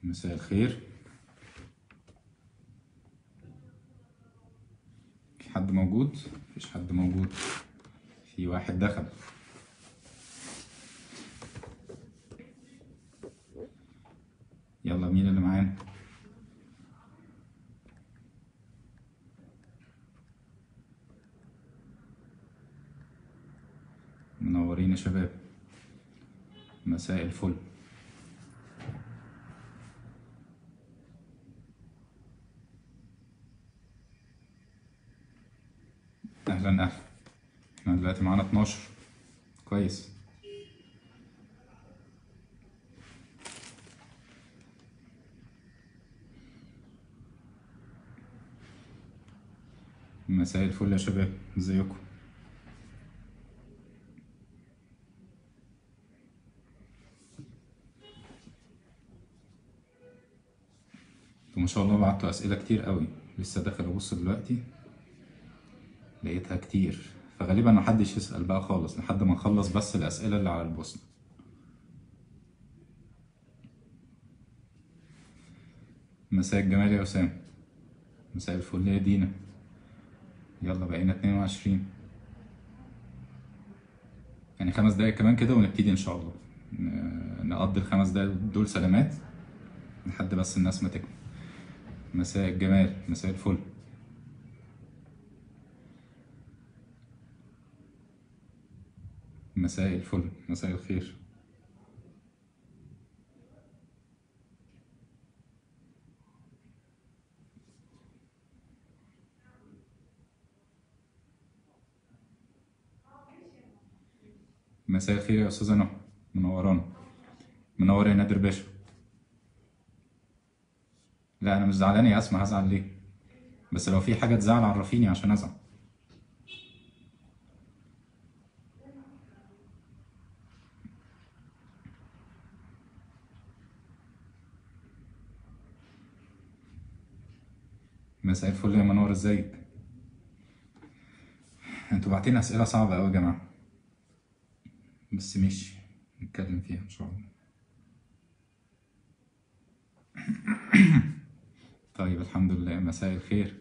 مساء الخير في حد موجود مفيش حد موجود في واحد دخل يلا مين اللي معانا منورين يا شباب مساء الفل اهلا اهلا احنا دلوقتي معانا 12 كويس مساء الفل يا شباب ازيكم انتوا ما شاء الله بعتوا اسئله كتير قوي لسه داخل ابص دلوقتي لقيتها كتير فغالبا محدش يسأل بقى خالص لحد ما نخلص بس الأسئلة اللي على البوست مساء الجمال يا أسامة مساء الفل يا دينا يلا بقينا اتنين وعشرين يعني خمس دقايق كمان كده ونبتدي إن شاء الله ن- نقضي الخمس دقايق دول سلامات لحد بس الناس ما تكمل مساء الجمال مساء الفل مساء الفل مساء الخير مساء الخير يا استاذه نهى منورانا منور يا نادر باشا لا انا مش زعلان يا اسمع هزعل ليه بس لو في حاجه تزعل عرفيني عشان ازعل مساء الفل يا منور ازيك انتوا باعتين اسئله صعبه قوي يا جماعه بس ماشي نتكلم فيها ان شاء الله طيب الحمد لله مساء الخير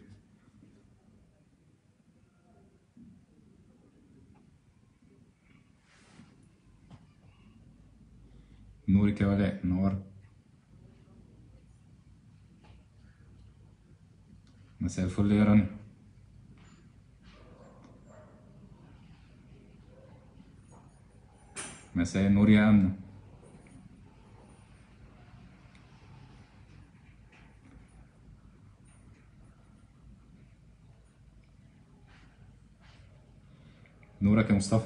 نورك يا ولاء منور مساء الفل يا رنا مساء النور يا أمنة نورك يا مصطفى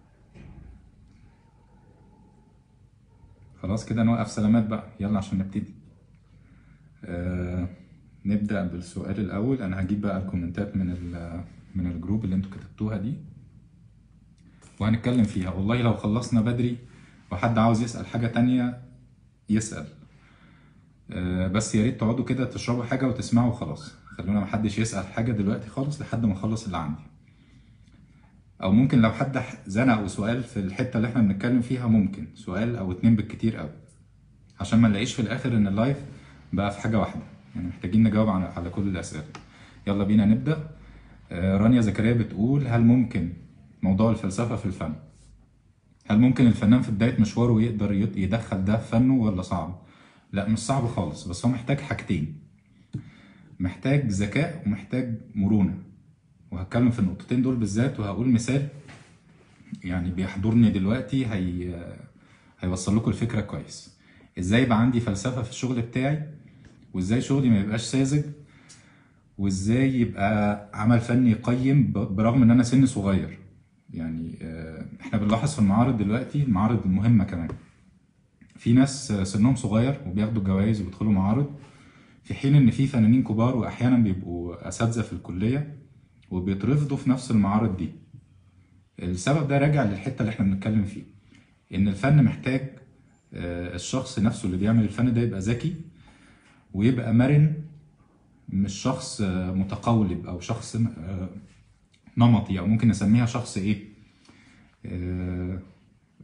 خلاص كده نوقف سلامات بقى يلا عشان نبتدي آه نبدأ بالسؤال الأول أنا هجيب بقى الكومنتات من ال- من الجروب اللي انتوا كتبتوها دي وهنتكلم فيها والله لو خلصنا بدري وحد عاوز يسأل حاجة تانية يسأل آه، بس يا ريت تقعدوا كده تشربوا حاجة وتسمعوا خلاص خلونا محدش يسأل حاجة دلوقتي خالص لحد ما اخلص اللي عندي او ممكن لو حد ح- زنق سؤال في الحتة اللي احنا بنتكلم فيها ممكن سؤال او اتنين بالكتير قوي عشان ما نلاقيش في الاخر ان اللايف بقى في حاجة واحدة يعني محتاجين نجاوب على على كل الاسئلة يلا بينا نبدأ آه، رانيا زكريا بتقول هل ممكن موضوع الفلسفة في الفن هل ممكن الفنان في بداية مشواره يقدر يد- يدخل ده في فنه ولا صعب؟ لا مش صعب خالص بس هو محتاج حاجتين محتاج ذكاء ومحتاج مرونة وهتكلم في النقطتين دول بالذات وهقول مثال يعني بيحضرني دلوقتي هي هيوصل لكم الفكرة كويس ازاي يبقى عندي فلسفة في الشغل بتاعي وازاي شغلي ما يبقاش ساذج وازاي يبقى عمل فني قيم ب- برغم ان انا سني صغير يعني آه، احنا بنلاحظ في المعارض دلوقتي المعارض المهمة كمان في ناس آه، سنهم صغير وبياخدوا جوائز وبيدخلوا معارض في حين ان في فنانين كبار واحيانا بيبقوا اساتذة في الكلية وبيترفضوا في نفس المعارض دي السبب ده راجع للحتة اللي احنا بنتكلم فيه ان الفن محتاج آه، الشخص نفسه اللي بيعمل الفن ده يبقى ذكي ويبقى مرن مش شخص آه، متقولب او شخص آه، نمطي او ممكن نسميها شخص ايه آه،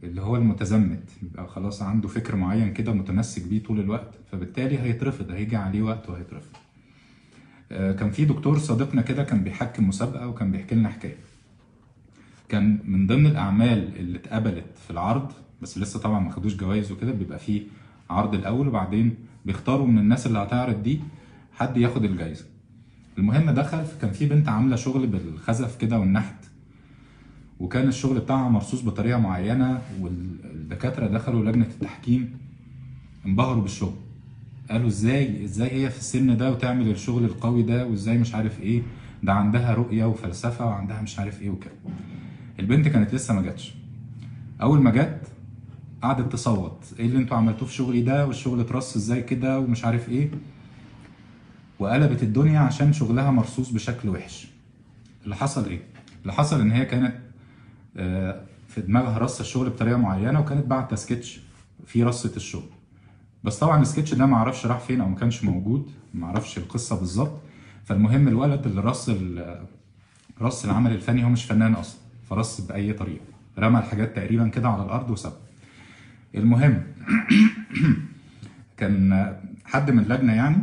اللي هو المتزمت يبقى خلاص عنده فكر معين كده متمسك بيه طول الوقت فبالتالي هيترفض هيجي عليه وقت وهيترفض آه، كان في دكتور صديقنا كده كان بيحكم مسابقة وكان بيحكي لنا حكاية كان من ضمن الأعمال اللي اتقبلت في العرض بس لسه طبعا ما خدوش جوائز وكده بيبقى فيه عرض الأول وبعدين بيختاروا من الناس اللي هتعرض دي حد ياخد الجايزة المهم دخل كان في بنت عاملة شغل بالخزف كده والنحت وكان الشغل بتاعها مرصوص بطريقة معينة والدكاترة دخلوا لجنة التحكيم انبهروا بالشغل قالوا ازاي ازاي هي في السن ده وتعمل الشغل القوي ده وازاي مش عارف ايه ده عندها رؤية وفلسفة وعندها مش عارف ايه وكده البنت كانت لسه ما جاتش اول ما جت قعدت تصوت ايه اللي انتوا عملتوه في شغلي ده والشغل اترص ازاي كده ومش عارف ايه وقلبت الدنيا عشان شغلها مرصوص بشكل وحش اللي حصل ايه اللي حصل ان هي كانت آه، في دماغها رص الشغل بطريقه معينه وكانت بعت سكتش في رصه الشغل بس طبعا السكتش ده ما اعرفش راح فين او ما كانش موجود ما اعرفش القصه بالظبط فالمهم الولد اللي رص ال- رص العمل الفني هو مش فنان اصلا فرص باي طريقه رمى الحاجات تقريبا كده على الارض وسابها المهم كان حد من اللجنه يعني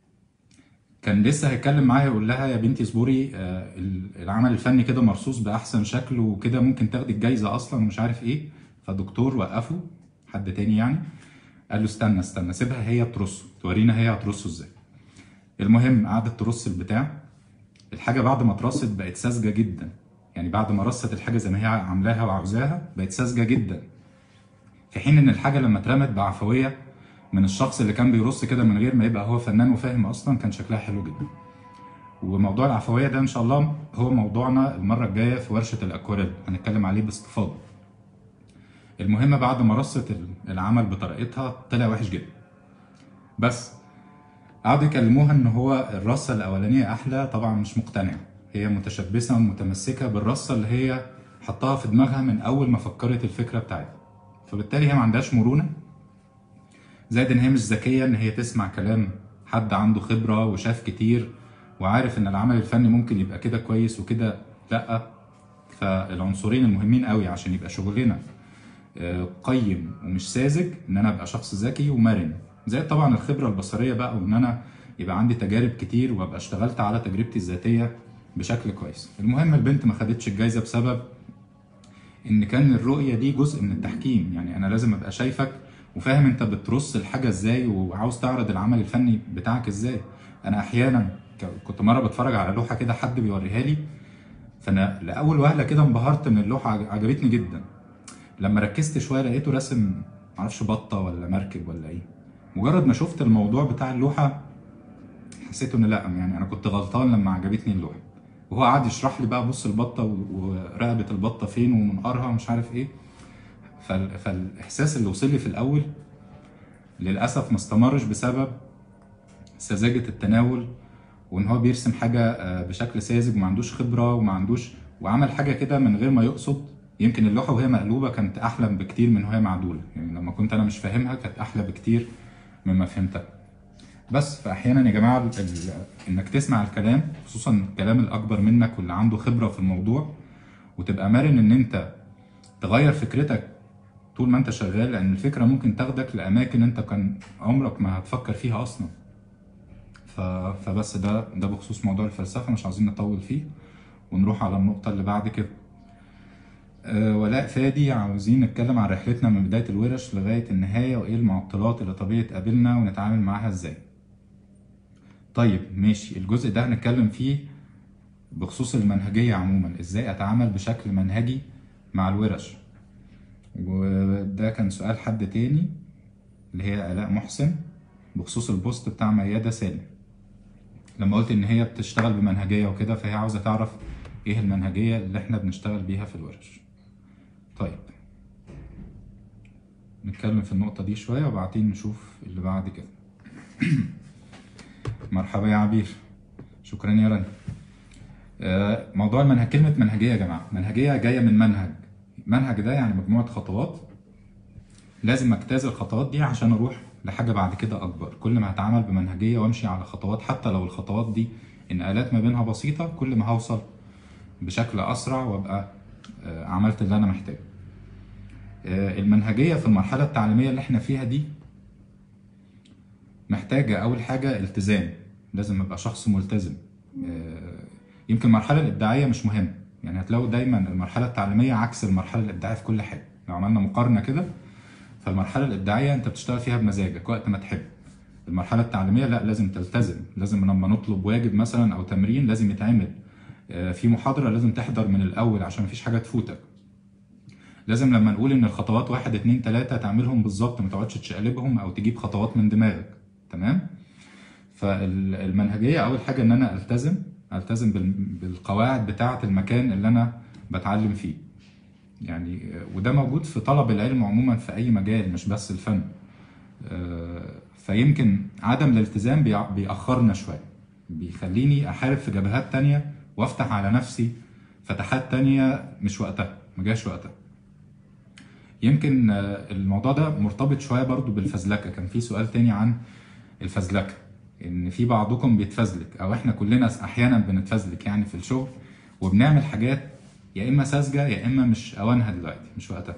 كان لسه هيتكلم معايا يقول لها يا بنتي اصبري آه، العمل الفني كده مرصوص باحسن شكل وكده ممكن تاخدي الجايزه اصلا ومش عارف ايه فالدكتور وقفه حد تاني يعني قال له استنى استنى سيبها هي ترصه تورينا هي هترصه ازاي المهم قعدت ترص البتاع الحاجه بعد ما اترصت بقت ساذجه جدا يعني بعد ما رصت الحاجه زي ما هي عاملاها وعاوزاها بقت ساذجه جدا في حين ان الحاجه لما اترمت بعفويه من الشخص اللي كان بيرص كده من غير ما يبقى هو فنان وفاهم اصلا كان شكلها حلو جدا وموضوع العفويه ده ان شاء الله هو موضوعنا المره الجايه في ورشه الاكواريل هنتكلم عليه باستفاضه المهم بعد ما رصت العمل بطريقتها طلع وحش جدا بس قعدوا يكلموها ان هو الرصه الاولانيه احلى طبعا مش مقتنعه هي متشبثه ومتمسكه بالرصه اللي هي حطها في دماغها من اول ما فكرت الفكره بتاعتها فبالتالي هي ما عندهاش مرونه زائد ان هي مش ذكيه ان هي تسمع كلام حد عنده خبره وشاف كتير وعارف ان العمل الفني ممكن يبقى كده كويس وكده لا فالعنصرين المهمين قوي عشان يبقى شغلنا آه، قيم ومش ساذج ان انا ابقى شخص ذكي ومرن زائد طبعا الخبره البصريه بقى وان انا يبقى عندي تجارب كتير وابقى اشتغلت على تجربتي الذاتيه بشكل كويس المهم البنت ما خدتش الجايزه بسبب ان كان الرؤيه دي جزء من التحكيم يعني انا لازم ابقى شايفك وفاهم انت بترص الحاجه ازاي وعاوز تعرض العمل الفني بتاعك ازاي انا احيانا ك- كنت مره بتفرج على لوحه كده حد بيوريها لي فانا لاول وهله كده انبهرت من اللوحه عج- عجبتني جدا لما ركزت شويه لقيته راسم معرفش بطه ولا مركب ولا ايه مجرد ما شفت الموضوع بتاع اللوحه حسيت ان لا يعني انا كنت غلطان لما عجبتني اللوحه وهو قعد يشرح لي بقى بص البطه و- ورقبه البطه فين ومنقارها ومش عارف ايه فال... فالاحساس اللي وصل لي في الاول للاسف ما استمرش بسبب سذاجه التناول وان هو بيرسم حاجه آه، بشكل ساذج وما عندوش خبره وما عندوش وعمل حاجه كده من غير ما يقصد يمكن اللوحه وهي مقلوبه كانت احلى بكتير من وهي معدوله يعني لما كنت انا مش فاهمها كانت احلى بكتير مما فهمتها بس فاحيانا يا جماعه ال... ال... انك تسمع الكلام خصوصا الكلام الاكبر منك واللي عنده خبره في الموضوع وتبقى مرن ان انت تغير فكرتك طول ما انت شغال لان الفكره ممكن تاخدك لاماكن انت كان عمرك ما هتفكر فيها اصلا ف... فبس ده ده بخصوص موضوع الفلسفه مش عايزين نطول فيه ونروح على النقطه اللي بعد كده أه ولاء فادي عاوزين نتكلم عن رحلتنا من بدايه الورش لغايه النهايه وايه المعطلات اللي طبيعي تقابلنا ونتعامل معاها ازاي طيب ماشي الجزء ده هنتكلم فيه بخصوص المنهجيه عموما ازاي اتعامل بشكل منهجي مع الورش وده كان سؤال حد تاني اللي هي آلاء محسن بخصوص البوست بتاع ميادة سالم لما قلت ان هي بتشتغل بمنهجية وكده فهي عاوزة تعرف ايه المنهجية اللي احنا بنشتغل بيها في الورش طيب نتكلم في النقطة دي شوية وبعدين نشوف اللي بعد كده مرحبا يا عبير شكرا يا رنا آه، موضوع المنهج كلمة منهجية يا جماعة منهجية جاية من منهج منهج ده يعني مجموعة خطوات لازم اجتاز الخطوات دي عشان اروح لحاجة بعد كده اكبر كل ما هتعامل بمنهجية وامشي على خطوات حتى لو الخطوات دي النقلات ما بينها بسيطة كل ما هوصل بشكل اسرع وابقى آه، عملت اللي انا محتاجه آه، المنهجيه في المرحله التعليميه اللي احنا فيها دي محتاجه اول حاجه التزام لازم ابقى شخص ملتزم آه، يمكن المرحله الابداعيه مش مهمه يعني هتلاقوا دايما المرحله التعليميه عكس المرحله الابداعيه في كل حاجه لو عملنا مقارنه كده فالمرحله الابداعيه انت بتشتغل فيها بمزاجك وقت ما تحب المرحله التعليميه لا لازم تلتزم لازم لما نطلب واجب مثلا او تمرين لازم يتعمل آه، في محاضره لازم تحضر من الاول عشان مفيش حاجه تفوتك لازم لما نقول ان الخطوات واحد اتنين تلاته تعملهم بالظبط ما تقعدش تشقلبهم او تجيب خطوات من دماغك تمام فالمنهجيه اول حاجه ان انا التزم التزم بال- بالقواعد بتاعه المكان اللي انا بتعلم فيه يعني آه، وده موجود في طلب العلم عموما في اي مجال مش بس الفن آه، فيمكن عدم الالتزام بيع- بيأخرنا شوية بيخليني أحارب في جبهات تانية وأفتح على نفسي فتحات تانية مش وقتها مجاش وقتها يمكن آه، الموضوع ده مرتبط شوية برضو بالفزلكة كان في سؤال تاني عن الفزلكة إن في بعضكم بيتفزلك أو إحنا كلنا أحيانا بنتفزلك يعني في الشغل وبنعمل حاجات يا إما ساذجة يا إما مش أوانها دلوقتي مش وقتها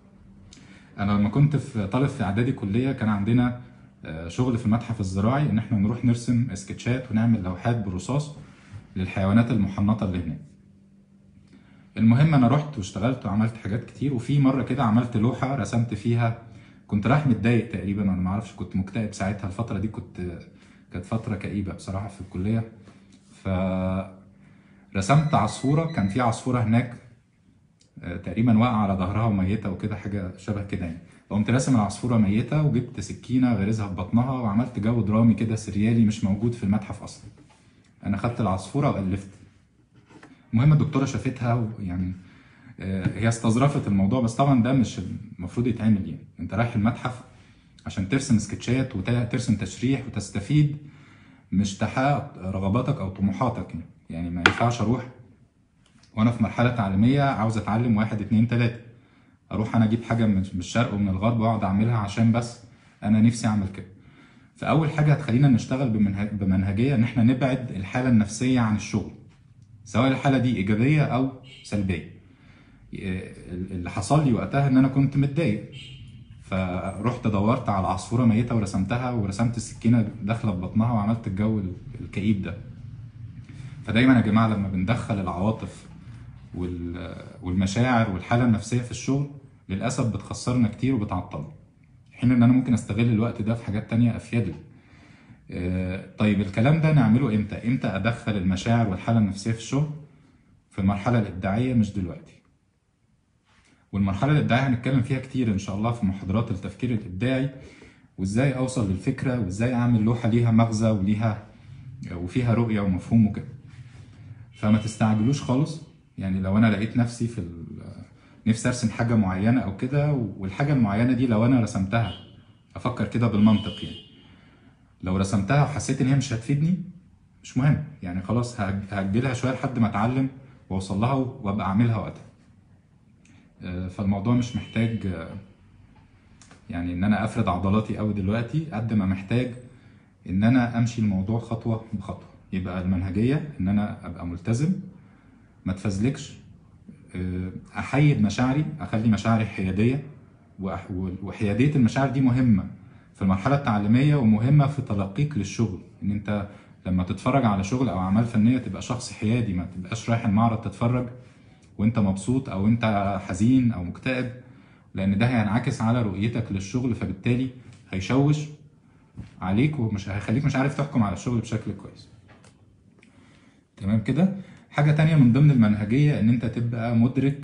انا لما كنت في طالب في اعدادي كليه كان عندنا آه، شغل في المتحف الزراعي ان احنا نروح نرسم سكتشات ونعمل لوحات بالرصاص للحيوانات المحنطه اللي هناك المهم انا رحت واشتغلت وعملت حاجات كتير وفي مره كده عملت لوحه رسمت فيها كنت رايح متضايق تقريبا انا ما اعرفش كنت مكتئب ساعتها الفتره دي كنت كانت فتره كئيبه بصراحه في الكليه ف رسمت عصفوره كان في عصفوره هناك آه، تقريبا واقعه على ظهرها وميته وكده حاجه شبه كده يعني قمت راسم العصفوره ميته وجبت سكينه غرزها في بطنها وعملت جو درامي كده سريالي مش موجود في المتحف اصلا انا خدت العصفوره والفت المهم الدكتوره شافتها ويعني آه، هي استظرفت الموضوع بس طبعا ده مش المفروض يتعمل يعني انت رايح المتحف عشان ترسم سكتشات وترسم تشريح وتستفيد مش تحقق رغباتك او طموحاتك يعني يعني ما ينفعش اروح وانا في مرحله تعليميه عاوز اتعلم واحد اتنين تلاته اروح انا اجيب حاجه من من الشرق ومن الغرب واقعد اعملها عشان بس انا نفسي اعمل كده فاول حاجه هتخلينا نشتغل بمنهج بمنهجيه ان احنا نبعد الحاله النفسيه عن الشغل سواء الحاله دي ايجابيه او سلبيه إيه، اللي حصل لي وقتها ان انا كنت متضايق فرحت دورت على عصفوره ميته ورسمتها ورسمت السكينه داخله ببطنها وعملت الجو الكئيب ده فدايما يا جماعه لما بندخل العواطف وال- والمشاعر والحاله النفسيه في الشغل للاسف بتخسرنا كتير وبتعطلنا حين ان انا ممكن استغل الوقت ده في حاجات تانية افيد لي آه، طيب الكلام ده نعمله امتى امتى ادخل المشاعر والحاله النفسيه في الشغل في المرحله الابداعيه مش دلوقتي والمرحله الابداعيه هنتكلم فيها كتير ان شاء الله في محاضرات التفكير الابداعي وازاي اوصل للفكره وازاي اعمل لوحه ليها مغزى وليها وفيها رؤيه ومفهوم وكده فما تستعجلوش خالص يعني لو انا لقيت نفسي في ال- نفسي ارسم حاجه معينه او كده والحاجه المعينه دي لو انا رسمتها افكر كده بالمنطق يعني لو رسمتها وحسيت ان هي مش هتفيدني مش مهم يعني خلاص هأج- هاجلها شويه لحد ما اتعلم واوصل لها وابقى اعملها وقتها آه، فالموضوع مش محتاج آه، يعني ان انا افرد عضلاتي قوي دلوقتي قد ما محتاج ان انا امشي الموضوع خطوه بخطوه يبقى المنهجيه ان انا ابقى ملتزم ما اتفزلكش آه، احيد مشاعري اخلي مشاعري حياديه وأح- وحياديه المشاعر دي مهمه في المرحله التعليميه ومهمه في تلقيك للشغل ان انت لما تتفرج على شغل او اعمال فنيه تبقى شخص حيادي ما تبقاش رايح المعرض تتفرج وانت مبسوط او انت حزين او مكتئب لان ده هينعكس على رؤيتك للشغل فبالتالي هيشوش عليك ومش هيخليك مش عارف تحكم على الشغل بشكل كويس تمام كده حاجة تانية من ضمن المنهجية ان انت تبقى مدرك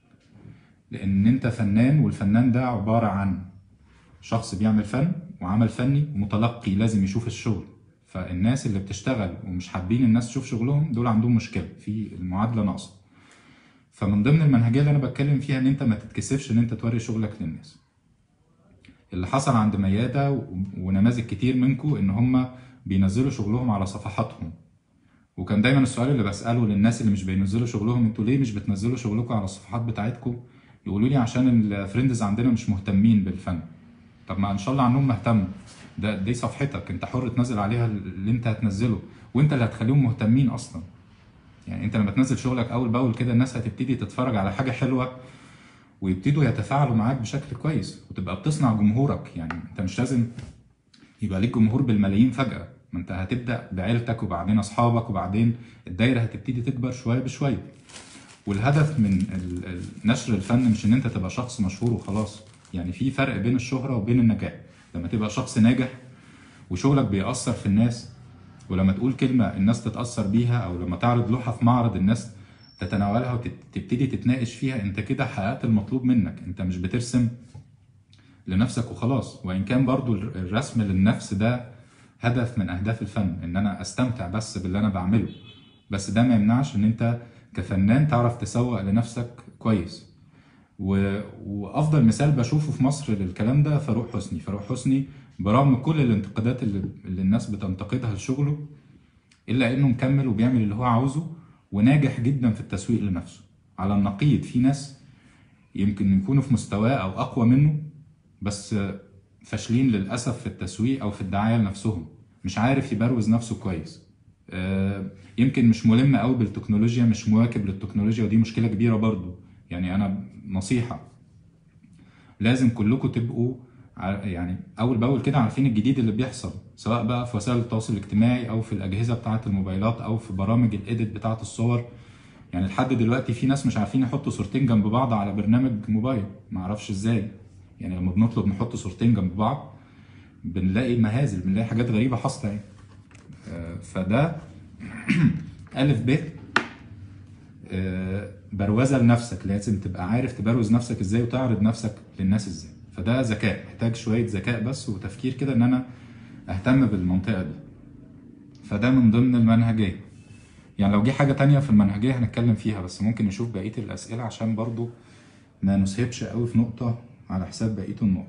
لان انت فنان والفنان ده عبارة عن شخص بيعمل فن وعمل فني ومتلقي لازم يشوف الشغل فالناس اللي بتشتغل ومش حابين الناس تشوف شغلهم دول عندهم مشكلة في المعادلة ناقصة فمن ضمن المنهجية اللي انا بتكلم فيها ان انت ما تتكسفش ان انت توري شغلك للناس اللي حصل عند ميادة و- ونماذج كتير منكم ان هم بينزلوا شغلهم على صفحاتهم وكان دايما السؤال اللي بسأله للناس اللي مش بينزلوا شغلهم انتوا ليه مش بتنزلوا شغلكم على الصفحات بتاعتكم يقولوا لي عشان الفريندز عندنا مش مهتمين بالفن طب ما ان شاء الله عنهم مهتم ده دي صفحتك انت حر تنزل عليها اللي انت هتنزله وانت اللي هتخليهم مهتمين اصلا يعني انت لما تنزل شغلك اول باول كده الناس هتبتدي تتفرج على حاجه حلوه ويبتدوا يتفاعلوا معاك بشكل كويس وتبقى بتصنع جمهورك يعني انت مش لازم يبقى ليك جمهور بالملايين فجأة ما انت هتبدأ بعيلتك وبعدين اصحابك وبعدين الدايرة هتبتدي تكبر شوية بشوية والهدف من ال- ال- نشر الفن مش ان انت تبقى شخص مشهور وخلاص يعني في فرق بين الشهرة وبين النجاح لما تبقى شخص ناجح وشغلك بيأثر في الناس ولما تقول كلمة الناس تتأثر بيها أو لما تعرض لوحة في معرض الناس تتناولها وتبتدي تتناقش فيها أنت كده حققت المطلوب منك أنت مش بترسم لنفسك وخلاص وإن كان برضو الر- الرسم للنفس ده هدف من أهداف الفن إن أنا أستمتع بس باللي أنا بعمله بس ده ما يمنعش إن أنت كفنان تعرف تسوق لنفسك كويس و... وافضل مثال بشوفه في مصر للكلام ده فاروق حسني فاروق حسني برغم كل الانتقادات اللي, اللي الناس بتنتقدها لشغله الا انه مكمل وبيعمل اللي هو عاوزه وناجح جدا في التسويق لنفسه على النقيض في ناس يمكن يكونوا في مستواه او اقوى منه بس فاشلين للاسف في التسويق او في الدعايه لنفسهم مش عارف يبروز نفسه كويس آه، يمكن مش ملم قوي بالتكنولوجيا مش مواكب للتكنولوجيا ودي مشكله كبيره برضو يعني انا نصيحه لازم كلكم تبقوا ع- يعني اول باول كده عارفين الجديد اللي بيحصل سواء بقى في وسائل التواصل الاجتماعي او في الاجهزه بتاعه الموبايلات او في برامج الايديت بتاعه الصور يعني لحد دلوقتي في ناس مش عارفين يحطوا صورتين جنب بعض على برنامج موبايل ما اعرفش ازاي يعني لما بنطلب نحط صورتين جنب بعض بنلاقي مهازل بنلاقي حاجات غريبه حاصله يعني آه، فده الف ب آه، بروزه لنفسك لازم تبقى عارف تبروز نفسك ازاي وتعرض نفسك للناس ازاي فده ذكاء محتاج شويه ذكاء بس وتفكير كده ان انا اهتم بالمنطقه دي فده من ضمن المنهجيه يعني لو جه حاجه تانية في المنهجيه هنتكلم فيها بس ممكن نشوف بقيه الاسئله عشان برضو ما نسهبش قوي في نقطه على حساب بقيه النقط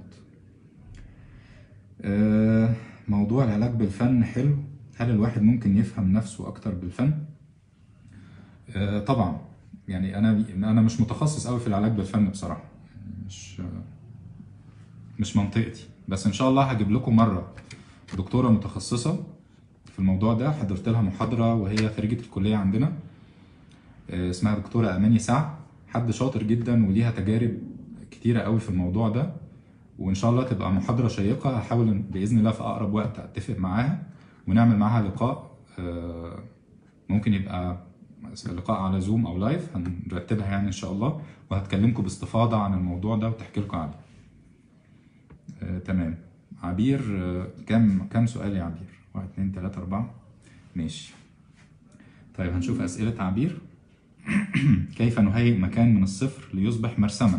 آه، موضوع العلاج بالفن حلو هل الواحد ممكن يفهم نفسه اكتر بالفن آه، طبعا يعني انا انا مش متخصص قوي في العلاج بالفن بصراحه مش مش منطقتي بس ان شاء الله هجيب لكم مره دكتوره متخصصه في الموضوع ده حضرت لها محاضره وهي خريجه الكليه عندنا آه، اسمها دكتوره اماني سعد حد شاطر جدا وليها تجارب كتيره قوي في الموضوع ده وان شاء الله تبقى محاضره شيقه هحاول إن- باذن الله في اقرب وقت اتفق معاها ونعمل معاها لقاء آه، ممكن يبقى لقاء على زوم او لايف هنرتبها يعني ان شاء الله وهتكلمكم باستفاضه عن الموضوع ده وتحكي لكم عليه آه، تمام عبير آه، كم كم سؤال يا عبير واحد اتنين تلاتة أربعة ماشي طيب هنشوف أسئلة عبير كيف نهيئ مكان من الصفر ليصبح مرسما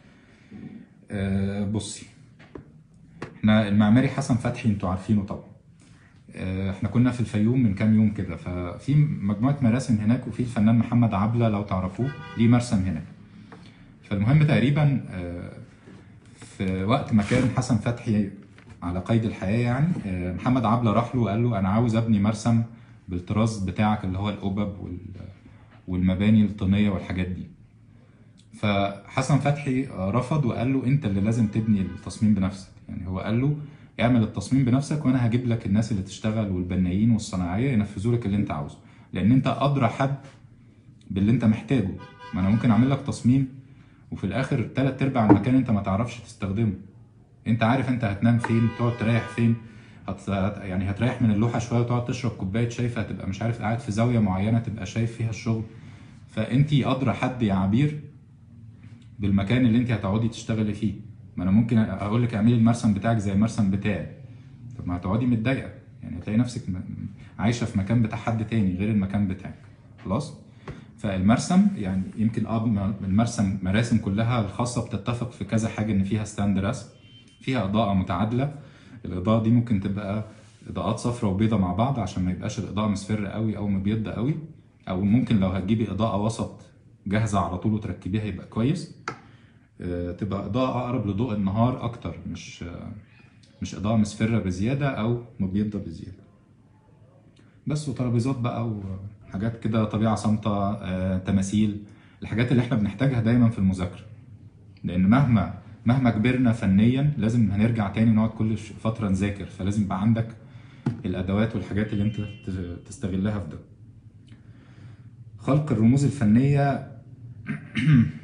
آه، بصي احنا المعماري حسن فتحي انتوا عارفينه طبعا آه، احنا كنا في الفيوم من كام يوم كده ففي مجموعه مراسم هناك وفي الفنان محمد عبله لو تعرفوه ليه مرسم هناك فالمهم تقريبا آه، في وقت ما كان حسن فتحي على قيد الحياه يعني آه، محمد عبله راح له وقال له انا عاوز ابني مرسم بالطراز بتاعك اللي هو القبب وال- والمباني الطينيه والحاجات دي فحسن فتحي رفض وقال له انت اللي لازم تبني التصميم بنفسك يعني هو قال له اعمل التصميم بنفسك وانا هجيب لك الناس اللي تشتغل والبنايين والصناعيه ينفذوا لك اللي انت عاوزه لان انت ادرى حد باللي انت محتاجه ما انا ممكن اعمل لك تصميم وفي الاخر تلات ارباع المكان انت ما تعرفش تستخدمه انت عارف انت هتنام فين تقعد تريح فين هت... هت- يعني هتريح من اللوحه شويه وتقعد تشرب كوبايه شاي فهتبقى مش عارف قاعد في زاويه معينه تبقى شايف فيها الشغل فانت ادرى حد يا عبير بالمكان اللي انت هتقعدي تشتغلي فيه ما انا ممكن اقول لك اعملي المرسم بتاعك زي المرسم بتاعي طب ما هتقعدي متضايقه يعني هتلاقي نفسك م- عايشه في مكان بتاع حد تاني غير المكان بتاعك خلاص فالمرسم يعني يمكن اه م- المرسم مراسم كلها الخاصه بتتفق في كذا حاجه ان فيها ستاند رسم فيها اضاءه متعادله الاضاءه دي ممكن تبقى اضاءات صفراء وبيضاء مع بعض عشان ما يبقاش الاضاءه مصفرة قوي او مبيضة قوي او ممكن لو هتجيبي اضاءه وسط جاهزه على طول وتركبيها يبقى كويس آه، تبقى اضاءه اقرب لضوء النهار اكتر مش آه، مش اضاءه مصفرة بزياده او مبيضة بزياده بس وترابيزات بقى وحاجات كده طبيعه صامته آه، تماثيل الحاجات اللي احنا بنحتاجها دايما في المذاكره لان مهما مهما كبرنا فنيا لازم هنرجع تاني نقعد كل ش- فتره نذاكر فلازم يبقى عندك الادوات والحاجات اللي انت ت- تستغلها في ده خلق الرموز الفنيه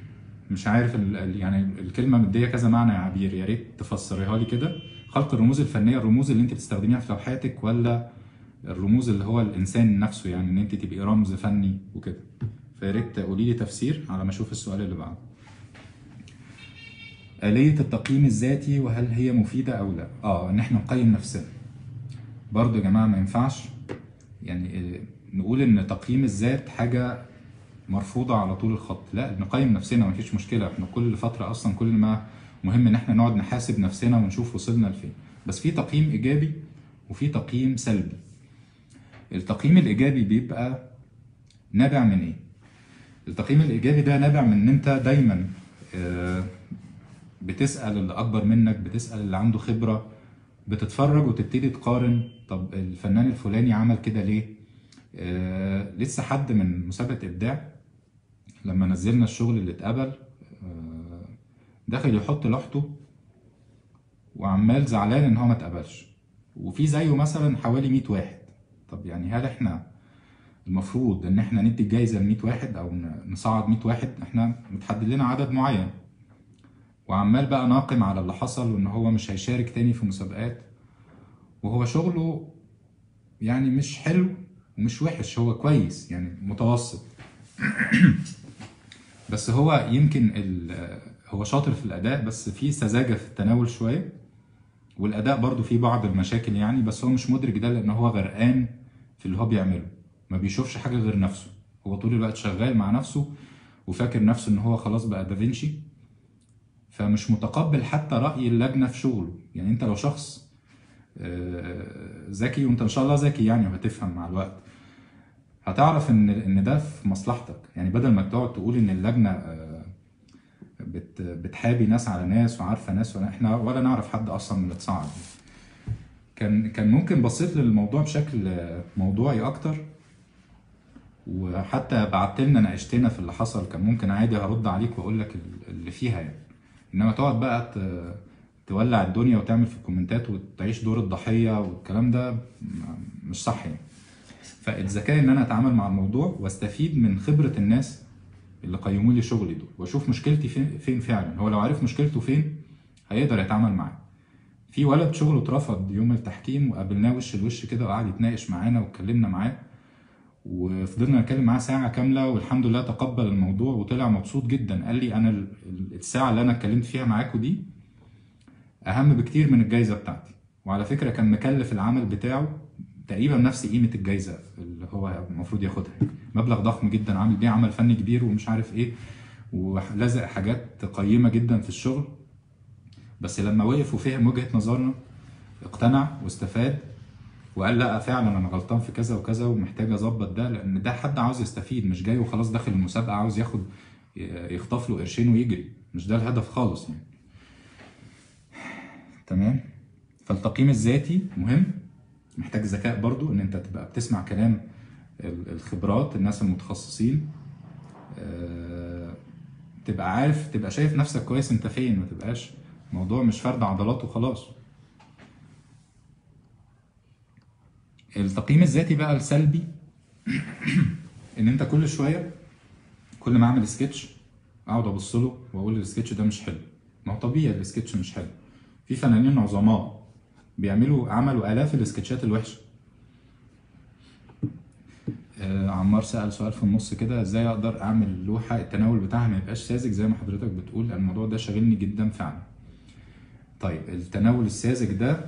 مش عارف ال... ال- يعني الكلمه مديه كذا معنى يا عبير يا ريت تفسريها لي كده خلق الرموز الفنيه الرموز اللي انت بتستخدميها في لوحاتك ولا الرموز اللي هو الانسان نفسه يعني ان انت تبقي رمز فني وكده فيا ريت قولي لي تفسير على ما اشوف السؤال اللي بعده آلية التقييم الذاتي وهل هي مفيدة أو لا؟ آه إن إحنا نقيم نفسنا. برضه يا جماعة ما ينفعش يعني آه، نقول إن تقييم الذات حاجة مرفوضة على طول الخط، لا نقيم نفسنا مفيش مشكلة، إحنا كل فترة أصلا كل ما مهم إن إحنا نقعد نحاسب نفسنا ونشوف وصلنا لفين. بس في تقييم إيجابي وفي تقييم سلبي. التقييم الإيجابي بيبقى نابع من إيه؟ التقييم الإيجابي ده نابع من إن أنت دايما آه، بتسأل اللي أكبر منك بتسأل اللي عنده خبرة بتتفرج وتبتدي تقارن طب الفنان الفلاني عمل كده ليه آه لسه حد من مسابقة إبداع لما نزلنا الشغل اللي اتقبل آه داخل يحط لوحته وعمال زعلان ان هو ما اتقبلش وفي زيه مثلا حوالي 100 واحد طب يعني هل احنا المفروض ان احنا ندي الجايزه ل 100 واحد او ن- نصعد 100 واحد احنا متحدد لنا عدد معين وعمال بقى ناقم على اللي حصل وان هو مش هيشارك تاني في مسابقات وهو شغله يعني مش حلو ومش وحش هو كويس يعني متوسط بس هو يمكن ال- هو شاطر في الاداء بس في سذاجه في التناول شويه والاداء برضو فيه بعض المشاكل يعني بس هو مش مدرك ده لان هو غرقان في اللي هو بيعمله ما بيشوفش حاجه غير نفسه هو طول الوقت شغال مع نفسه وفاكر نفسه ان هو خلاص بقى دافنشي فمش متقبل حتى راي اللجنه في شغله يعني انت لو شخص آه، ذكي وانت ان شاء الله ذكي يعني وهتفهم مع الوقت هتعرف ان ان ده في مصلحتك يعني بدل ما تقعد تقول ان اللجنه آه، بت بتحابي ناس على ناس وعارفه ناس ولا احنا ولا نعرف حد اصلا من اللي اتصعد كان كان ممكن بصيت للموضوع بشكل آه، موضوعي اكتر وحتى بعت لنا ناقشتنا في اللي حصل كان ممكن عادي هرد عليك واقول لك ال- اللي فيها يعني انما تقعد بقى ت- تولع الدنيا وتعمل في الكومنتات وتعيش دور الضحيه والكلام ده م- مش صح يعني فالذكاء ان انا اتعامل مع الموضوع واستفيد من خبره الناس اللي قيموا لي شغلي دول واشوف مشكلتي فين فين فعلا هو لو عارف مشكلته فين هيقدر يتعامل معاه في ولد شغله اترفض يوم التحكيم وقابلناه وش لوش كده وقعد يتناقش معانا واتكلمنا معاه وفضلنا نتكلم معاه ساعة كاملة والحمد لله تقبل الموضوع وطلع مبسوط جدا قال لي أنا ال- ال- الساعة اللي أنا اتكلمت فيها معاكوا دي أهم بكتير من الجايزة بتاعتي وعلى فكرة كان مكلف العمل بتاعه تقريبا نفس قيمة الجايزة اللي هو المفروض ياخدها مبلغ ضخم جدا عامل بيه عمل فني كبير ومش عارف ايه ولزق حاجات قيمة جدا في الشغل بس لما وقف وفهم وجهة نظرنا اقتنع واستفاد وقال لا فعلا انا غلطان في كذا وكذا ومحتاج اظبط ده لان ده حد عاوز يستفيد مش جاي وخلاص داخل المسابقه عاوز ياخد يخطف له قرشين ويجري مش ده الهدف خالص يعني تمام فالتقييم الذاتي مهم محتاج ذكاء برضو ان انت تبقى بتسمع كلام ال- الخبرات الناس المتخصصين آه، تبقى عارف تبقى شايف نفسك كويس انت فين ما تبقاش موضوع مش فرد عضلات وخلاص التقييم الذاتي بقى السلبي ان انت كل شويه كل ما اعمل سكتش اقعد ابص له واقول السكتش ده مش حلو ما هو طبيعي السكتش مش حلو في فنانين عظماء بيعملوا عملوا الاف السكتشات الوحشه آه عمار سأل سؤال في النص كده ازاي اقدر اعمل لوحه التناول بتاعها ما يبقاش ساذج زي ما حضرتك بتقول لأن الموضوع ده شاغلني جدا فعلا طيب التناول الساذج ده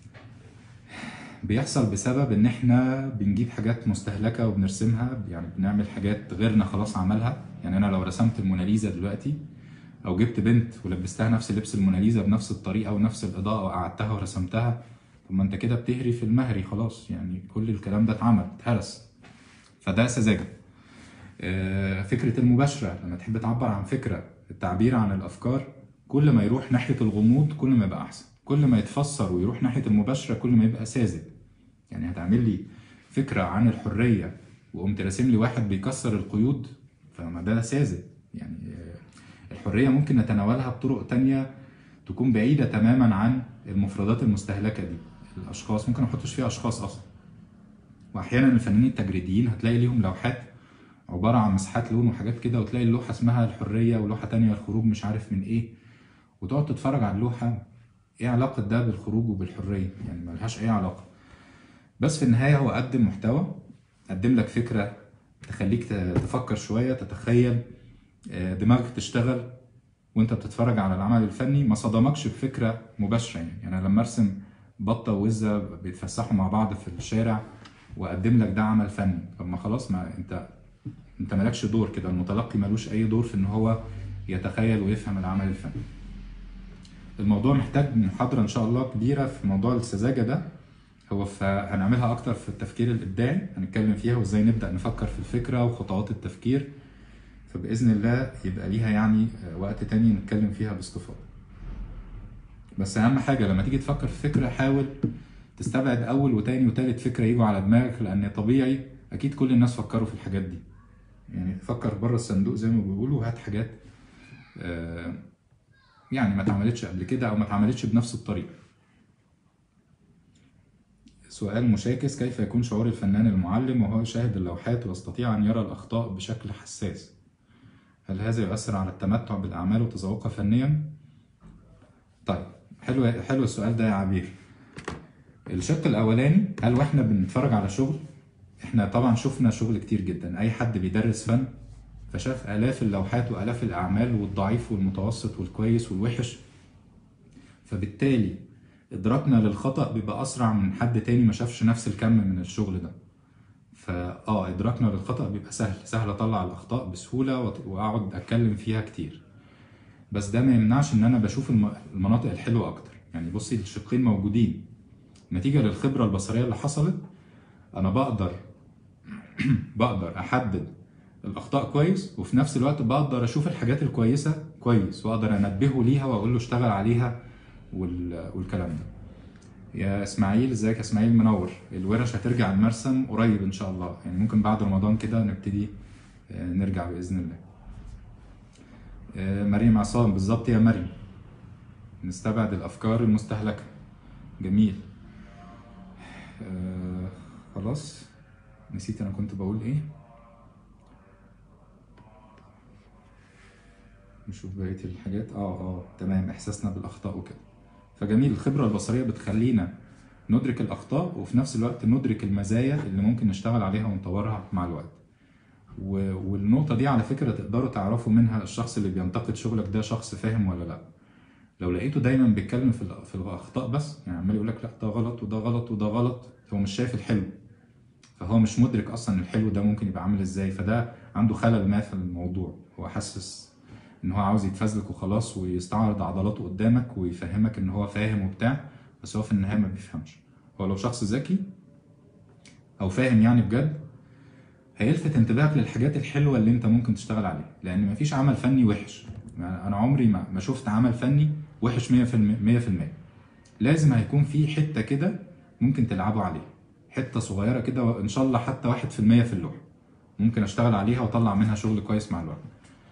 بيحصل بسبب ان احنا بنجيب حاجات مستهلكه وبنرسمها يعني بنعمل حاجات غيرنا خلاص عملها يعني انا لو رسمت الموناليزا دلوقتي او جبت بنت ولبستها نفس لبس الموناليزا بنفس الطريقه ونفس الاضاءه وقعدتها ورسمتها طب ما انت كده بتهري في المهري خلاص يعني كل الكلام ده اتعمل اتهرس فده سذاجه آه، فكره المباشره لما تحب تعبر عن فكره التعبير عن الافكار كل ما يروح ناحيه الغموض كل ما يبقى احسن كل ما يتفسر ويروح ناحيه المباشره كل ما يبقى ساذج يعني هتعمل لي فكره عن الحريه وقمت راسم لي واحد بيكسر القيود فما ده ساذج يعني آه، الحريه ممكن نتناولها بطرق تانية تكون بعيده تماما عن المفردات المستهلكه دي الاشخاص ممكن ما احطش فيها اشخاص اصلا واحيانا الفنانين التجريديين هتلاقي ليهم لوحات عباره عن مساحات لون وحاجات كده وتلاقي اللوحه اسمها الحريه ولوحه تانية الخروج مش عارف من ايه وتقعد تتفرج على اللوحه ايه علاقه ده بالخروج وبالحريه يعني ملهاش اي علاقه بس في النهايه هو قدم محتوى قدم لك فكره تخليك ت- تفكر شويه تتخيل آه، دماغك تشتغل وانت بتتفرج على العمل الفني ما صدمكش بفكره مباشره يعني, يعني أنا لما ارسم بطه ووزه بيتفسحوا مع بعض في الشارع واقدم لك ده عمل فني طب ما خلاص ما انت انت مالكش دور كده المتلقي ملوش اي دور في ان هو يتخيل ويفهم العمل الفني الموضوع محتاج محاضرة إن شاء الله كبيرة في موضوع السذاجة ده هو ف- هنعملها أكتر في التفكير الإبداعي هنتكلم فيها وإزاي نبدأ نفكر في الفكرة وخطوات التفكير فبإذن الله يبقى ليها يعني آه، وقت تاني نتكلم فيها باستفاضة بس أهم حاجة لما تيجي تفكر في فكرة حاول تستبعد أول وتاني وتالت فكرة يجوا على دماغك لأن طبيعي أكيد كل الناس فكروا في الحاجات دي يعني فكر بره الصندوق زي ما بيقولوا وهات حاجات آه، يعني ما اتعملتش قبل كده او ما اتعملتش بنفس الطريقه سؤال مشاكس كيف يكون شعور الفنان المعلم وهو يشاهد اللوحات ويستطيع ان يرى الاخطاء بشكل حساس هل هذا يؤثر على التمتع بالاعمال وتذوقها فنيا طيب حلو حلو السؤال ده يا عبير الشق الاولاني هل واحنا بنتفرج على شغل احنا طبعا شفنا شغل كتير جدا اي حد بيدرس فن فشاف آلاف اللوحات وآلاف الأعمال والضعيف والمتوسط والكويس والوحش فبالتالي إدراكنا للخطأ بيبقى أسرع من حد تاني ما شافش نفس الكم من الشغل ده فآه إدراكنا للخطأ بيبقى سهل سهل أطلع الأخطاء بسهولة وأت- وأقعد أتكلم فيها كتير بس ده ما يمنعش إن أنا بشوف الم- المناطق الحلوة أكتر يعني بصي الشقين موجودين نتيجة للخبرة البصرية اللي حصلت أنا بقدر بقدر أحدد الاخطاء كويس وفي نفس الوقت بقدر اشوف الحاجات الكويسه كويس واقدر انبهه ليها واقول له اشتغل عليها وال... والكلام ده يا اسماعيل ازيك يا اسماعيل منور الورش هترجع المرسم قريب ان شاء الله يعني ممكن بعد رمضان كده نبتدي آه، نرجع باذن الله آه، مريم عصام بالظبط يا مريم نستبعد الافكار المستهلكه جميل آه، خلاص نسيت انا كنت بقول ايه نشوف بقية الحاجات اه اه تمام احساسنا بالاخطاء وكده فجميل الخبرة البصرية بتخلينا ندرك الاخطاء وفي نفس الوقت ندرك المزايا اللي ممكن نشتغل عليها ونطورها مع الوقت و- والنقطة دي على فكرة تقدروا تعرفوا منها الشخص اللي بينتقد شغلك ده شخص فاهم ولا لا لو لقيته دايما بيتكلم في الأ- في الاخطاء بس يعني عمال يقول لك لا ده غلط وده غلط وده غلط هو مش شايف الحلو فهو مش مدرك اصلا الحلو ده ممكن يبقى عامل ازاي فده عنده خلل ما في الموضوع هو حاسس ان هو عاوز يتفزلك وخلاص ويستعرض عضلاته قدامك ويفهمك ان هو فاهم وبتاع بس هو في النهايه ما بيفهمش هو لو شخص ذكي او فاهم يعني بجد هيلفت انتباهك للحاجات الحلوه اللي انت ممكن تشتغل عليها لان مفيش عمل فني وحش يعني انا عمري ما ما شفت عمل فني وحش 100% 100% لازم هيكون في حته كده ممكن تلعبوا عليها حته صغيره كده ان شاء الله حتى 1% في اللوحه ممكن اشتغل عليها واطلع منها شغل كويس مع الوقت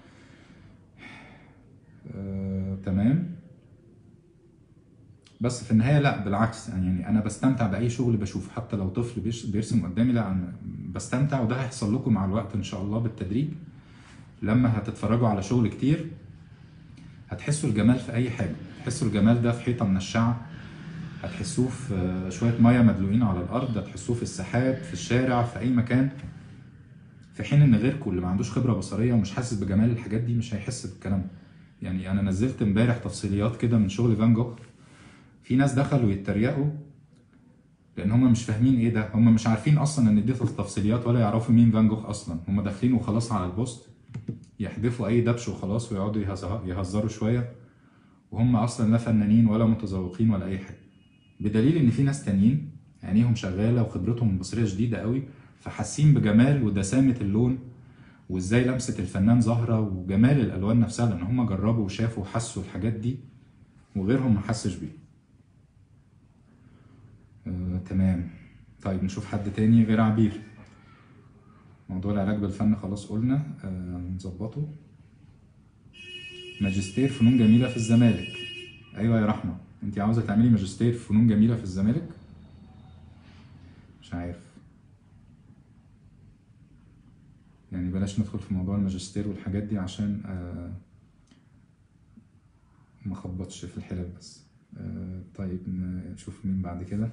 آه، تمام بس في النهايه لا بالعكس يعني انا بستمتع باي شغل بشوفه حتى لو طفل بيش- بيرسم قدامي لا انا بستمتع وده هيحصل لكم مع الوقت ان شاء الله بالتدريج لما هتتفرجوا على شغل كتير هتحسوا الجمال في اي حاجه هتحسوا الجمال ده في حيطه من الشعر هتحسوه في آه، شويه ميه مدلوقين على الارض هتحسوه في السحاب في الشارع في اي مكان في حين ان غيركم اللي ما عندوش خبره بصريه ومش حاسس بجمال الحاجات دي مش هيحس بالكلام ده يعني انا نزلت امبارح تفصيليات كده من شغل فان جوخ في ناس دخلوا يتريقوا لان هم مش فاهمين ايه ده هم مش عارفين اصلا ان دي تفصيليات ولا يعرفوا مين فان جوخ اصلا هم داخلين وخلاص على البوست يحذفوا اي دبش وخلاص ويقعدوا يهزه- يهزروا شويه وهم اصلا لا فنانين ولا متذوقين ولا اي حاجه بدليل ان في ناس تانيين عينيهم شغاله وخبرتهم البصريه شديده قوي فحاسين بجمال ودسامه اللون وازاي لمسه الفنان ظاهره وجمال الالوان نفسها لان هم جربوا وشافوا وحسوا الحاجات دي وغيرهم ما حسش بيها آه، تمام طيب نشوف حد تاني غير عبير موضوع العلاج بالفن خلاص قلنا آه، نظبطه ماجستير فنون جميلة في الزمالك أيوة يا رحمة أنت عاوزة تعملي ماجستير فنون جميلة في الزمالك مش عارف يعني بلاش ندخل في موضوع الماجستير والحاجات دي عشان آه ما خبطش في الحلال بس آه طيب نشوف مين بعد كده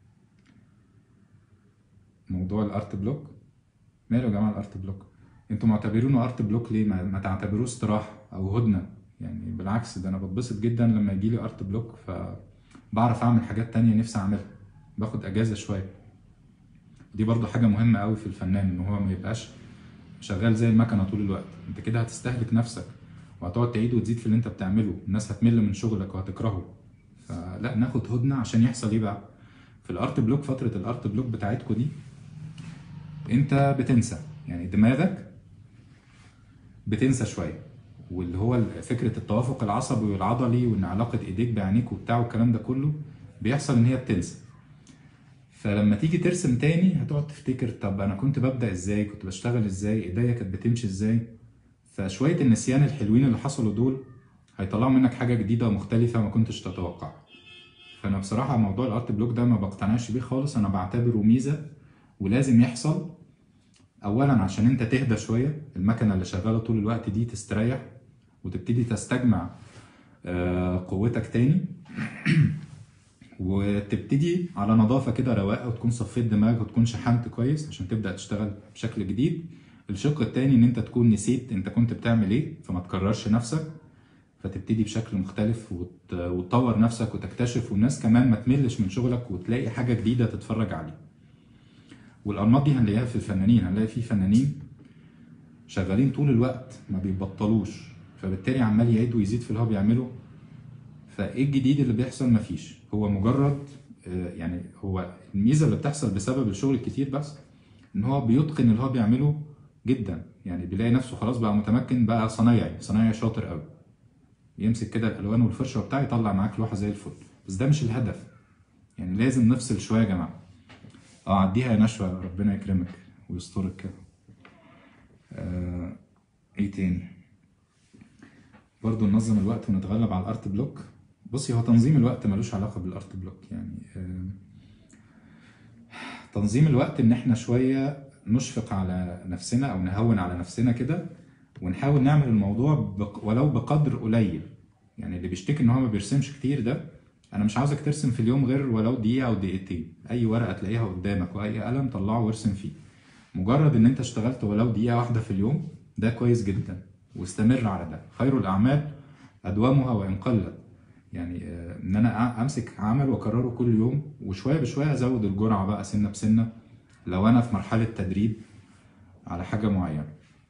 موضوع الارت بلوك ماله يا جماعه الارت بلوك انتوا معتبرينه ارت بلوك ليه ما, ما تعتبروه استراحه او هدنه يعني بالعكس ده انا بتبسط جدا لما يجي لي ارت بلوك فبعرف اعمل حاجات تانية نفسي اعملها باخد اجازه شويه دي برضو حاجه مهمه قوي في الفنان ان هو ما يبقاش شغال زي المكنه طول الوقت انت كده هتستهلك نفسك وهتقعد تعيد وتزيد في اللي انت بتعمله الناس هتمل من شغلك وهتكرهه فلا ناخد هدنه عشان يحصل ايه بقى في الارت بلوك فتره الارت بلوك بتاعتكم دي انت بتنسى يعني دماغك بتنسى شويه واللي هو فكره التوافق العصبي والعضلي وان علاقه ايديك بعينيك وبتاع والكلام ده كله بيحصل ان هي بتنسى فلما تيجي ترسم تاني هتقعد تفتكر طب انا كنت ببدا ازاي كنت بشتغل ازاي ايديا كانت بتمشي ازاي فشويه النسيان الحلوين اللي حصلوا دول هيطلعوا منك حاجه جديده ومختلفه ما كنتش تتوقعها فانا بصراحه موضوع الارت بلوك ده ما بقتنعش بيه خالص انا بعتبره ميزه ولازم يحصل اولا عشان انت تهدى شويه المكنه اللي شغاله طول الوقت دي تستريح وتبتدي تستجمع قوتك تاني وتبتدي على نظافه كده رواقه وتكون صفيت دماغك وتكون شحنت كويس عشان تبدا تشتغل بشكل جديد الشق التاني ان انت تكون نسيت انت كنت بتعمل ايه فما تكررش نفسك فتبتدي بشكل مختلف وت... وتطور نفسك وتكتشف والناس كمان ما تملش من شغلك وتلاقي حاجه جديده تتفرج عليها والانماط دي هنلاقيها في الفنانين هنلاقي في فنانين شغالين طول الوقت ما بيبطلوش فبالتالي عمال يعيد ويزيد في اللي هو بيعمله فايه الجديد اللي بيحصل مفيش هو مجرد يعني هو الميزه اللي بتحصل بسبب الشغل الكتير بس ان هو بيتقن اللي هو بيعمله جدا يعني بيلاقي نفسه خلاص بقى متمكن بقى صنايعي صنايعي شاطر قوي يمسك كده الالوان والفرشه وبتاع يطلع معاك لوحه زي الفل بس ده مش الهدف يعني لازم نفصل شويه يا جماعه اه عديها يا نشوى ربنا يكرمك ويسترك كده آه ايه تاني برضو ننظم الوقت ونتغلب على الارت بلوك بصي هو تنظيم الوقت ملوش علاقه بالارت بلوك يعني آه تنظيم الوقت ان احنا شويه نشفق على نفسنا او نهون على نفسنا كده ونحاول نعمل الموضوع بق ولو بقدر قليل يعني اللي بيشتكي ان هو ما بيرسمش كتير ده انا مش عاوزك ترسم في اليوم غير ولو دقيقه او دقيقتين اي ورقه تلاقيها قدامك واي قلم طلعه وارسم فيه مجرد ان انت اشتغلت ولو دقيقه واحده في اليوم ده كويس جدا واستمر على ده خير الاعمال ادومها وان قلت يعني ان انا امسك عمل واكرره كل يوم وشويه بشويه ازود الجرعه بقى سنه بسنه لو انا في مرحله تدريب على حاجه معينه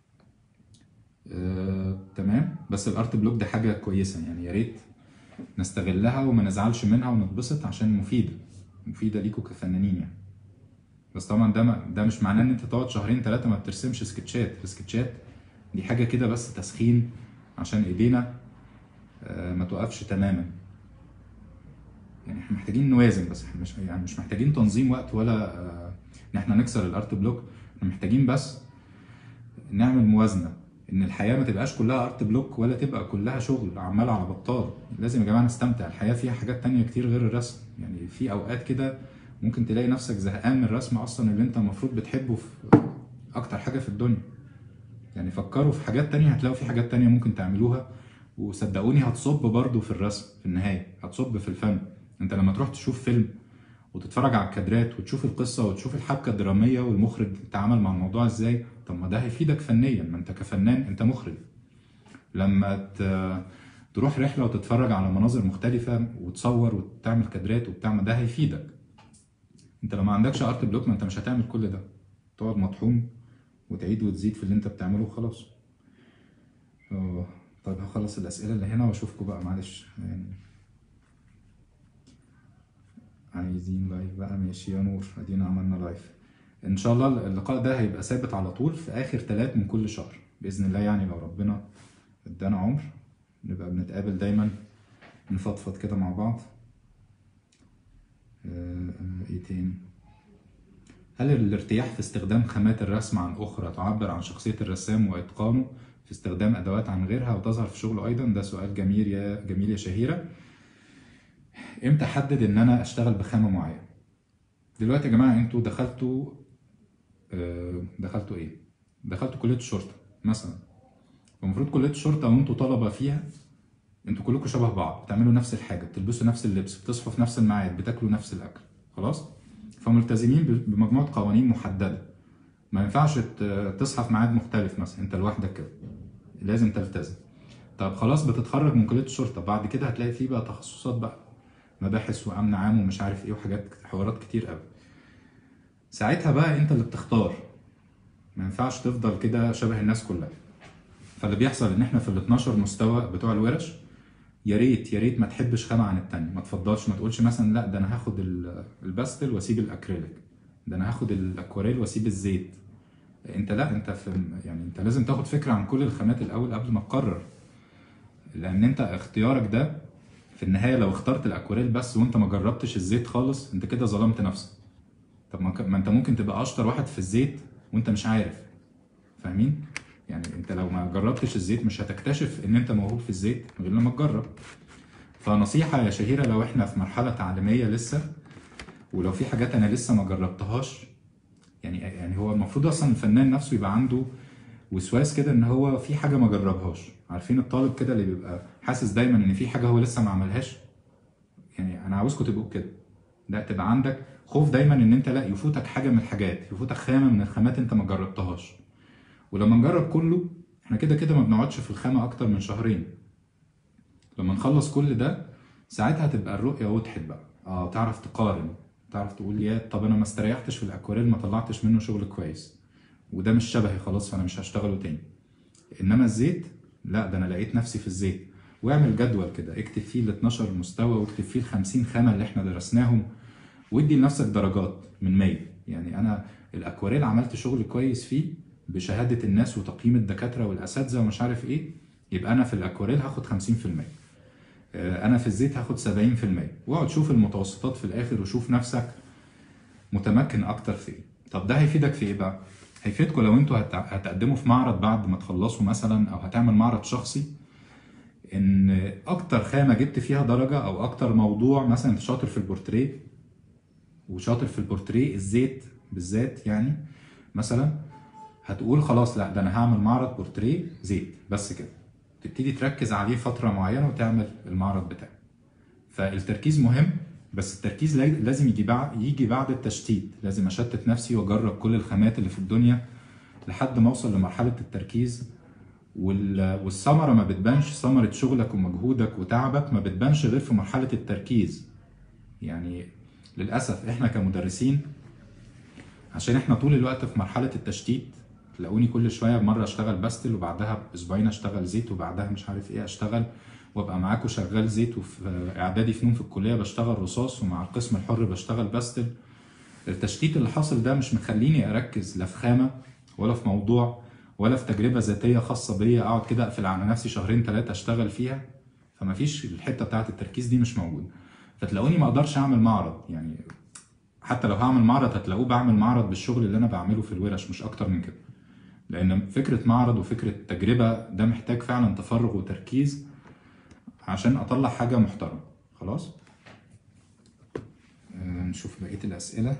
آه، تمام بس الارت بلوك ده حاجه كويسه يعني يا ريت نستغلها وما نزعلش منها ونتبسط عشان مفيده مفيده ليكوا كفنانين يعني بس طبعا ده ما ده مش معناه ان انت تقعد شهرين ثلاثه ما بترسمش سكتشات السكتشات دي حاجه كده بس تسخين عشان ايدينا آه، ما توقفش تماما يعني احنا محتاجين نوازن بس احنا مش يعني مش محتاجين تنظيم وقت ولا آه، ان احنا نكسر الارت بلوك احنا محتاجين بس نعمل موازنه ان الحياه ما تبقاش كلها ارت بلوك ولا تبقى كلها شغل عمال على بطال لازم يا جماعه نستمتع الحياه فيها حاجات تانية كتير غير الرسم يعني في اوقات كده ممكن تلاقي نفسك زهقان من الرسم اصلا اللي انت المفروض بتحبه في اكتر حاجه في الدنيا يعني فكروا في حاجات تانية هتلاقوا في حاجات تانية ممكن تعملوها وصدقوني هتصب برضو في الرسم في النهايه هتصب في الفن انت لما تروح تشوف فيلم وتتفرج على الكادرات وتشوف القصه وتشوف الحبكه الدراميه والمخرج تعامل مع الموضوع ازاي طب ما ده هيفيدك فنيا ما انت كفنان انت مخرج لما ت- تروح رحله وتتفرج على مناظر مختلفه وتصور وتعمل كادرات وبتاع ما ده هيفيدك انت لو ما عندكش ارت بلوك ما انت مش هتعمل كل ده تقعد مطحون وتعيد وتزيد في اللي انت بتعمله وخلاص اه طيب هخلص الاسئله اللي هنا واشوفكم بقى معلش يعني عايزين لايف بقى ماشي يا نور ادينا عملنا لايف ان شاء الله اللقاء ده هيبقى ثابت على طول في اخر تلات من كل شهر باذن الله يعني لو ربنا ادانا عمر نبقى بنتقابل دايما نفضفض كده مع بعض آه، آه، ايه تاني هل الارتياح في استخدام خامات الرسم عن اخرى تعبر عن شخصيه الرسام واتقانه في استخدام ادوات عن غيرها وتظهر في شغله ايضا ده سؤال جميل يا جميل يا شهيره امتى احدد ان انا اشتغل بخامه معينه دلوقتي يا جماعه انتوا دخلتوا آه، دخلتوا ايه دخلتوا كليه الشرطه مثلا المفروض كليه الشرطه وانتوا طلبه فيها انتوا كلكم شبه بعض بتعملوا نفس الحاجه بتلبسوا نفس اللبس بتصحوا في نفس الميعاد بتاكلوا نفس الاكل خلاص فملتزمين ب- بمجموعه قوانين محدده ما ينفعش ت- تصحى في ميعاد مختلف مثلا انت لوحدك كده لازم تلتزم طب خلاص بتتخرج من كليه الشرطه بعد كده هتلاقي فيه بقى تخصصات بقى مباحث وامن عام ومش عارف ايه وحاجات حوارات كتير قوي ساعتها بقى انت اللي بتختار ما ينفعش تفضل كده شبه الناس كلها فاللي بيحصل ان احنا في ال 12 مستوى بتوع الورش يا ريت يا ريت ما تحبش خامه عن التانية ما تفضلش ما تقولش مثلا لا ده انا هاخد ال- الباستل واسيب الاكريليك ده انا هاخد الاكواريل واسيب الزيت انت لا انت في يعني انت لازم تاخد فكره عن كل الخامات الاول قبل ما تقرر لان انت اختيارك ده في النهايه لو اخترت الاكواريل بس وانت ما جربتش الزيت خالص انت كده ظلمت نفسك طب ما ك- ما انت ممكن تبقى اشطر واحد في الزيت وانت مش عارف فاهمين يعني انت لو ما جربتش الزيت مش هتكتشف ان انت موهوب في الزيت من غير لما تجرب فنصيحة يا شهيرة لو احنا في مرحلة تعليمية لسه ولو في حاجات انا لسه ما جربتهاش يعني يعني هو المفروض اصلا الفنان نفسه يبقى عنده وسواس كده ان هو في حاجة ما جربهاش عارفين الطالب كده اللي بيبقى حاسس دايما ان في حاجة هو لسه ما عملهاش يعني انا عاوزكم تبقوا كده لا تبقى عندك خوف دايما ان انت لا يفوتك حاجة من الحاجات يفوتك خامة من الخامات انت ما جربتهاش ولما نجرب كله احنا كده كده ما بنقعدش في الخامة اكتر من شهرين لما نخلص كل ده ساعتها تبقى الرؤية وضحت بقى اه تعرف تقارن تعرف تقول يا طب انا ما استريحتش في الاكواريل ما طلعتش منه شغل كويس وده مش شبهي خلاص فانا مش هشتغله تاني انما الزيت لا ده انا لقيت نفسي في الزيت واعمل جدول كده اكتب فيه ال 12 مستوى واكتب فيه ال 50 خامه اللي احنا درسناهم وادي لنفسك درجات من 100 يعني انا الاكواريل عملت شغل كويس فيه بشهاده الناس وتقييم الدكاتره والاساتذه ومش عارف ايه يبقى انا في الاكواريل هاخد 50% آه، انا في الزيت هاخد 70% واقعد شوف المتوسطات في الاخر وشوف نفسك متمكن اكتر في ايه طب ده هيفيدك في ايه بقى هيفيدكم لو انتوا هت- هتقدموا في معرض بعد ما تخلصوا مثلا او هتعمل معرض شخصي ان اكتر خامه جبت فيها درجه او اكتر موضوع مثلا انت شاطر في البورتريه وشاطر في البورتريه الزيت بالذات يعني مثلا هتقول خلاص لا ده انا هعمل معرض بورتريه زيت بس كده تبتدي تركز عليه فتره معينه وتعمل المعرض بتاعك فالتركيز مهم بس التركيز لا- لازم يجي بعد يجي بعد التشتيت لازم اشتت نفسي واجرب كل الخامات اللي في الدنيا لحد ما اوصل لمرحله التركيز وال- والثمره ما بتبانش ثمره شغلك ومجهودك وتعبك ما بتبانش غير في مرحله التركيز يعني للاسف احنا كمدرسين عشان احنا طول الوقت في مرحله التشتيت تلاقوني كل شويه مره اشتغل باستل وبعدها باسبوعين اشتغل زيت وبعدها مش عارف ايه اشتغل وابقى معاكم شغال زيت وفي اعدادي فنون في الكليه بشتغل رصاص ومع القسم الحر بشتغل باستل التشتيت اللي حاصل ده مش مخليني اركز لا في خامه ولا في موضوع ولا في تجربه ذاتيه خاصه بيا اقعد كده اقفل على نفسي شهرين ثلاثه اشتغل فيها فما فيش الحته بتاعه التركيز دي مش موجوده فتلاقوني ما اقدرش اعمل معرض يعني حتى لو هعمل معرض هتلاقوه بعمل معرض بالشغل اللي انا بعمله في الورش مش اكتر من كده لان فكره معرض وفكره تجربه ده محتاج فعلا تفرغ وتركيز عشان اطلع حاجه محترمه خلاص آه، نشوف بقيه الاسئله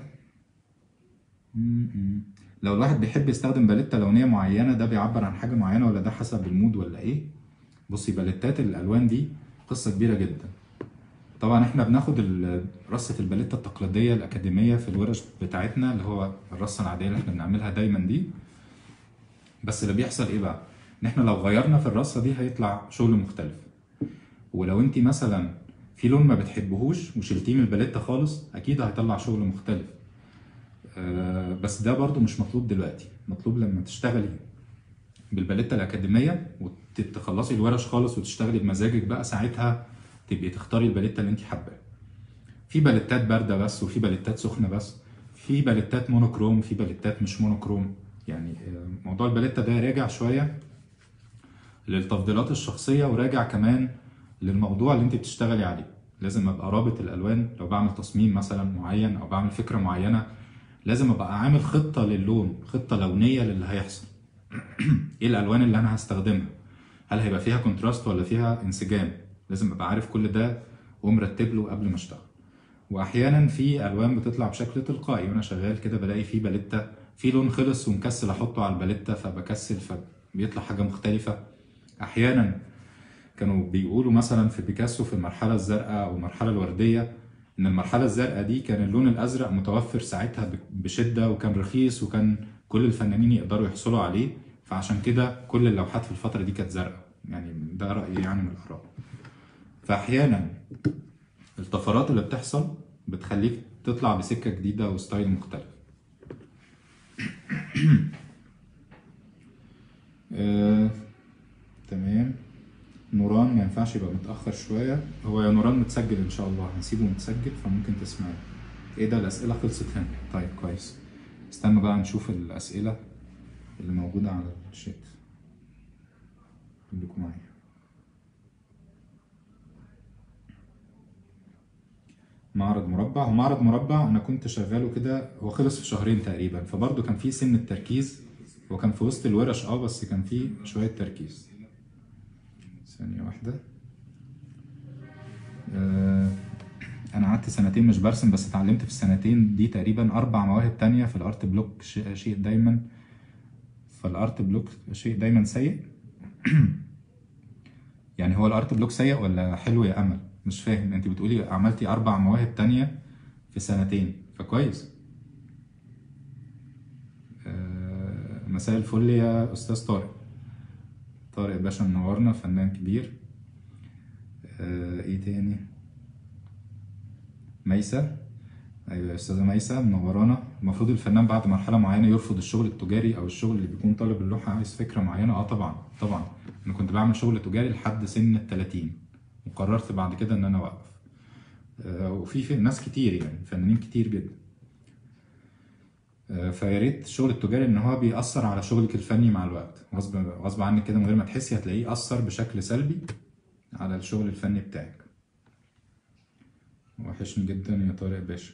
م-م. لو الواحد بيحب يستخدم باليتة لونية معينة ده بيعبر عن حاجة معينة ولا ده حسب المود ولا ايه؟ بصي باليتات الألوان دي قصة كبيرة جدا طبعا احنا بناخد ال- رصة الباليتة التقليدية الأكاديمية في الورش بتاعتنا اللي هو الرصة العادية اللي احنا بنعملها دايما دي بس اللي بيحصل ايه بقى؟ ان احنا لو غيرنا في الرصة دي هيطلع شغل مختلف ولو انت مثلا في لون ما بتحبهوش وشلتيه من الباليتة خالص اكيد هيطلع شغل مختلف آه، بس ده برضو مش مطلوب دلوقتي مطلوب لما تشتغلي بالباليتة الأكاديمية وتخلصي الورش خالص وتشتغلي بمزاجك بقى ساعتها تبقي تختاري الباليتة اللي انت حباها في باليتات باردة بس وفي باليتات سخنة بس في باليتات مونوكروم في باليتات مش مونوكروم يعني آه، موضوع الباليتة ده راجع شوية للتفضيلات الشخصية وراجع كمان للموضوع اللي انت بتشتغلي عليه لازم ابقى رابط الالوان لو بعمل تصميم مثلا معين او بعمل فكره معينه لازم ابقى عامل خطه للون خطه لونيه للي هيحصل ايه الالوان اللي انا هستخدمها هل هيبقى فيها كونتراست ولا فيها انسجام لازم ابقى عارف كل ده ومرتب له قبل ما اشتغل واحيانا في الوان بتطلع بشكل تلقائي وانا شغال كده بلاقي في باليتة في لون خلص ومكسل احطه على الباليتا فبكسل فبيطلع حاجه مختلفه احيانا كانوا بيقولوا مثلا في بيكاسو في المرحله الزرقاء او المرحله الورديه ان المرحله الزرقاء دي كان اللون الازرق متوفر ساعتها بشده وكان رخيص وكان كل الفنانين يقدروا يحصلوا عليه فعشان كده كل اللوحات في الفتره دي كانت زرقاء يعني ده رايي يعني من الاراء فاحيانا الطفرات اللي بتحصل بتخليك تطلع بسكه جديده وستايل مختلف آه، تمام نوران ما ينفعش يبقى متأخر شوية هو يا نوران متسجل إن شاء الله هنسيبه متسجل فممكن تسمعه إيه ده الأسئلة خلصت هنا طيب كويس استنى بقى نشوف الأسئلة اللي موجودة على الشات خليكم معايا معرض مربع هو معرض مربع انا كنت شغاله كده هو خلص في شهرين تقريبا فبرضه كان فيه سن التركيز هو كان في وسط الورش اه بس كان فيه شويه تركيز ثانيه واحده آه انا قعدت سنتين مش برسم بس اتعلمت في السنتين دي تقريبا اربع مواهب تانية في الارت بلوك شيء دايما فالارت بلوك شيء دايما سيء يعني هو الارت بلوك سيء ولا حلو يا امل مش فاهم انت بتقولي عملتي اربع مواهب تانية في سنتين فكويس آه مساء الفل يا استاذ طارق طارق باشا منورنا فنان كبير آه ايه تاني ميسة ايوه يا استاذه ميسة منورانا المفروض الفنان بعد مرحله معينه يرفض الشغل التجاري او الشغل اللي بيكون طالب اللوحه عايز فكره معينه اه طبعا طبعا انا كنت بعمل شغل تجاري لحد سن ال 30 وقررت بعد كده ان انا اوقف آه وفي في ناس كتير يعني فنانين كتير جدا آه فيا ريت الشغل التجاري ان هو بيأثر على شغلك الفني مع الوقت غصب غصب عنك كده من غير ما تحسي هتلاقيه أثر بشكل سلبي على الشغل الفني بتاعك وحشني جدا يا طارق باشا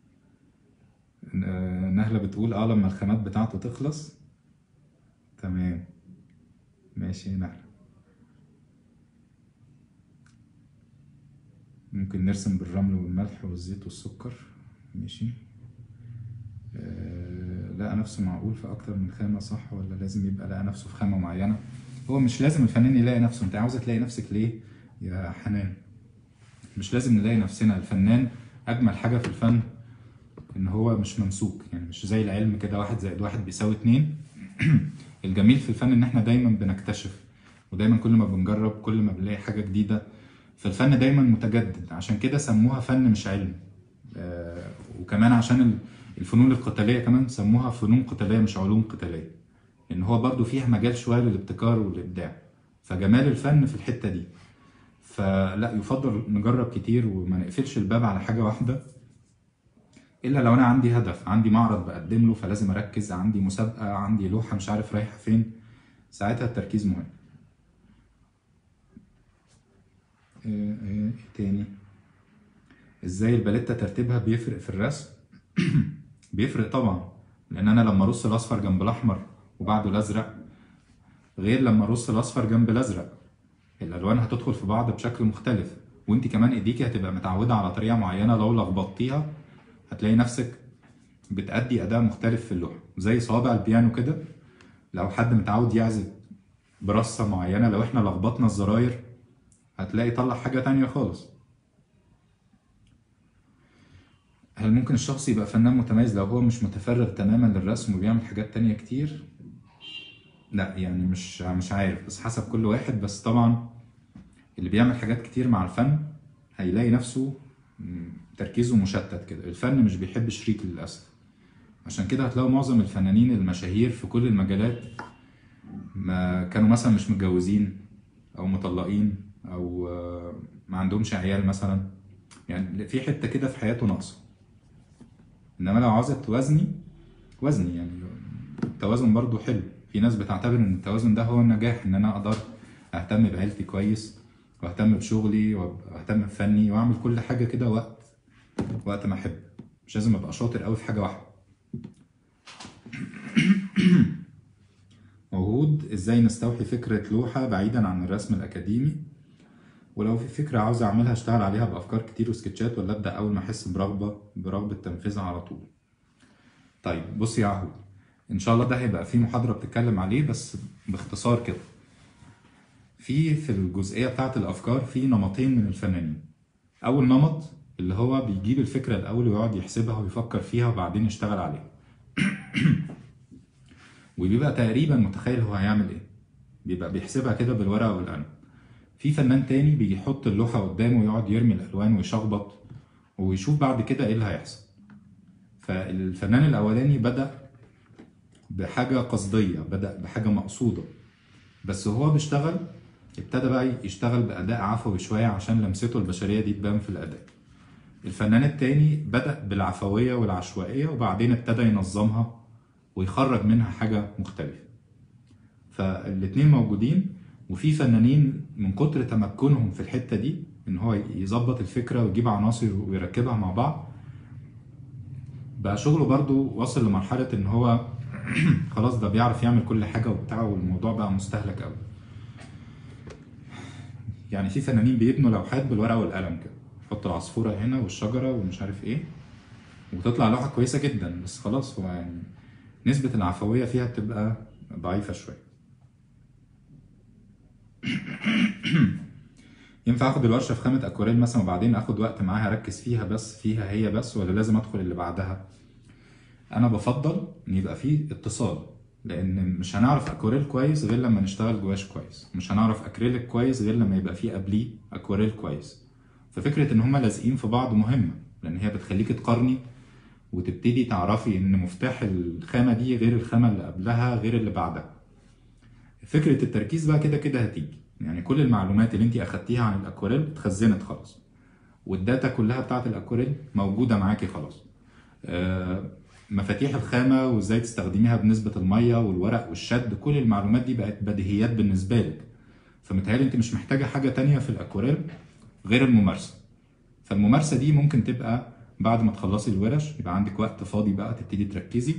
نهلة بتقول اه لما الخامات بتاعته تخلص تمام ماشي يا نهلة ممكن نرسم بالرمل والملح والزيت والسكر ماشي آه لقى نفسه معقول في أكتر من خامة صح ولا لازم يبقى لقى نفسه في خامة معينة هو مش لازم الفنان يلاقي نفسه انت عاوزة تلاقي نفسك ليه يا حنان مش لازم نلاقي نفسنا الفنان أجمل حاجة في الفن ان هو مش ممسوك يعني مش زي العلم كده واحد زائد واحد بيساوي اتنين الجميل في الفن ان احنا دايما بنكتشف ودايما كل ما بنجرب كل ما بنلاقي حاجة جديدة فالفن دايما متجدد عشان كده سموها فن مش علم آه وكمان عشان الفنون القتالية كمان سموها فنون قتالية مش علوم قتالية ان هو برضو فيها مجال شوية للابتكار والابداع فجمال الفن في الحتة دي فلا يفضل نجرب كتير وما نقفلش الباب على حاجة واحدة الا لو انا عندي هدف عندي معرض بقدم له فلازم اركز عندي مسابقه عندي لوحه مش عارف رايحه فين ساعتها التركيز مهم ايه ايه تاني ازاي الباليتا ترتيبها بيفرق في الرسم بيفرق طبعا لان انا لما ارص الاصفر جنب الاحمر وبعده الازرق غير لما ارص الاصفر جنب الازرق الالوان هتدخل في بعض بشكل مختلف وانت كمان ايديكي هتبقى متعوده على طريقه معينه لو لخبطتيها هتلاقي نفسك بتأدي أداء مختلف في اللوحة زي صوابع البيانو كده لو حد متعود يعزف برصة معينة لو احنا لخبطنا الزراير هتلاقي طلع حاجة تانية خالص هل ممكن الشخص يبقى فنان متميز لو هو مش متفرغ تماما للرسم وبيعمل حاجات تانية كتير؟ لا يعني مش مش عارف بس حسب كل واحد بس طبعا اللي بيعمل حاجات كتير مع الفن هيلاقي نفسه تركيزه مشتت كده الفن مش بيحب شريك للأسف عشان كده هتلاقوا معظم الفنانين المشاهير في كل المجالات ما كانوا مثلا مش متجوزين او مطلقين او ما عندهمش عيال مثلا يعني في حته كده في حياته ناقصه انما لو عاوزه توازني وزني يعني التوازن برضو حلو في ناس بتعتبر ان التوازن ده هو النجاح ان انا اقدر اهتم بعيلتي كويس واهتم بشغلي واهتم بفني واعمل كل حاجه كده وقت وقت ما احب مش لازم ابقى شاطر قوي في حاجه واحده موجود ازاي نستوحي فكره لوحه بعيدا عن الرسم الاكاديمي ولو في فكره عاوز اعملها اشتغل عليها بافكار كتير وسكتشات ولا ابدا اول ما احس برغبه برغبه تنفيذها على طول طيب بص يا عهود ان شاء الله ده هيبقى فيه محاضره بتتكلم عليه بس باختصار كده في في الجزئيه بتاعه الافكار في نمطين من الفنانين اول نمط اللي هو بيجيب الفكره الاول ويقعد يحسبها ويفكر فيها وبعدين يشتغل عليها وبيبقى تقريبا متخيل هو هيعمل ايه بيبقى بيحسبها كده بالورقه والقلم في فنان تاني بيجي يحط اللوحه قدامه ويقعد يرمي الالوان ويشخبط ويشوف بعد كده ايه اللي هيحصل فالفنان الاولاني بدا بحاجه قصديه بدا بحاجه مقصوده بس هو بيشتغل ابتدى بقى يشتغل باداء عفوي شويه عشان لمسته البشريه دي تبان في الاداء الفنان التاني بدا بالعفويه والعشوائيه وبعدين ابتدى ينظمها ويخرج منها حاجه مختلفه فالاتنين موجودين وفي فنانين من كتر تمكنهم في الحته دي ان هو يظبط الفكره ويجيب عناصر ويركبها مع بعض بقى شغله برضو وصل لمرحله ان هو خلاص ده بيعرف يعمل كل حاجه وبتاع والموضوع بقى مستهلك قوي يعني في فنانين بيبنوا لوحات بالورقه والقلم كده يحط العصفوره هنا والشجره ومش عارف ايه وتطلع لوحه كويسه جدا بس خلاص هو يعني نسبه العفويه فيها بتبقى ضعيفه شويه ينفع اخد الورشه في خامه اكواريل مثلا وبعدين اخد وقت معاها اركز فيها بس فيها هي بس ولا لازم ادخل اللي بعدها انا بفضل ان يبقى فيه اتصال لان مش هنعرف اكواريل كويس غير لما نشتغل جواش كويس مش هنعرف اكريليك كويس غير لما يبقى فيه قبليه اكواريل كويس ففكره ان هما لازقين في بعض مهمه لان هي بتخليك تقارني وتبتدي تعرفي ان مفتاح الخامه دي غير الخامه اللي قبلها غير اللي بعدها فكره التركيز بقى كده كده هتيجي يعني كل المعلومات اللي انت اخدتيها عن الاكواريل اتخزنت خلاص والداتا كلها بتاعت الاكواريل موجوده معاكي خلاص آه، مفاتيح الخامه وازاي تستخدميها بنسبه الميه والورق والشد كل المعلومات دي بقت بديهيات بالنسبه لك فمتهيألي انت مش محتاجه حاجه تانية في الاكواريل غير الممارسه فالممارسه دي ممكن تبقى بعد ما تخلصي الورش يبقى عندك وقت فاضي بقى تبتدي تركزي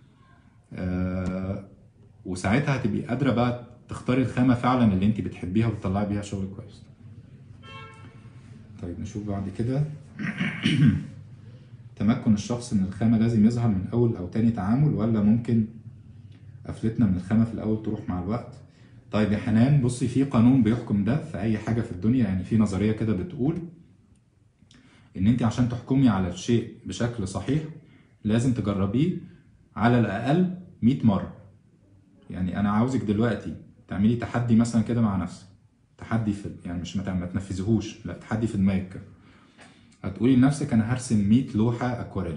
آه، وساعتها هتبقي قادره بقى تختاري الخامه فعلا اللي انت بتحبيها وتطلعي بيها شغل كويس طيب نشوف بعد كده تمكن الشخص من الخامه لازم يظهر من اول او تاني تعامل ولا ممكن قفلتنا من الخامه في الاول تروح مع الوقت طيب يا حنان بصي في قانون بيحكم ده في اي حاجه في الدنيا يعني في نظريه كده بتقول ان انت عشان تحكمي على الشيء بشكل صحيح لازم تجربيه على الاقل 100 مره يعني انا عاوزك دلوقتي تعملي تحدي مثلا كده مع نفسك تحدي في يعني مش ما ما تنفذيهوش لا تحدي في دماغك كده. هتقولي لنفسك انا هرسم 100 لوحه اكواريل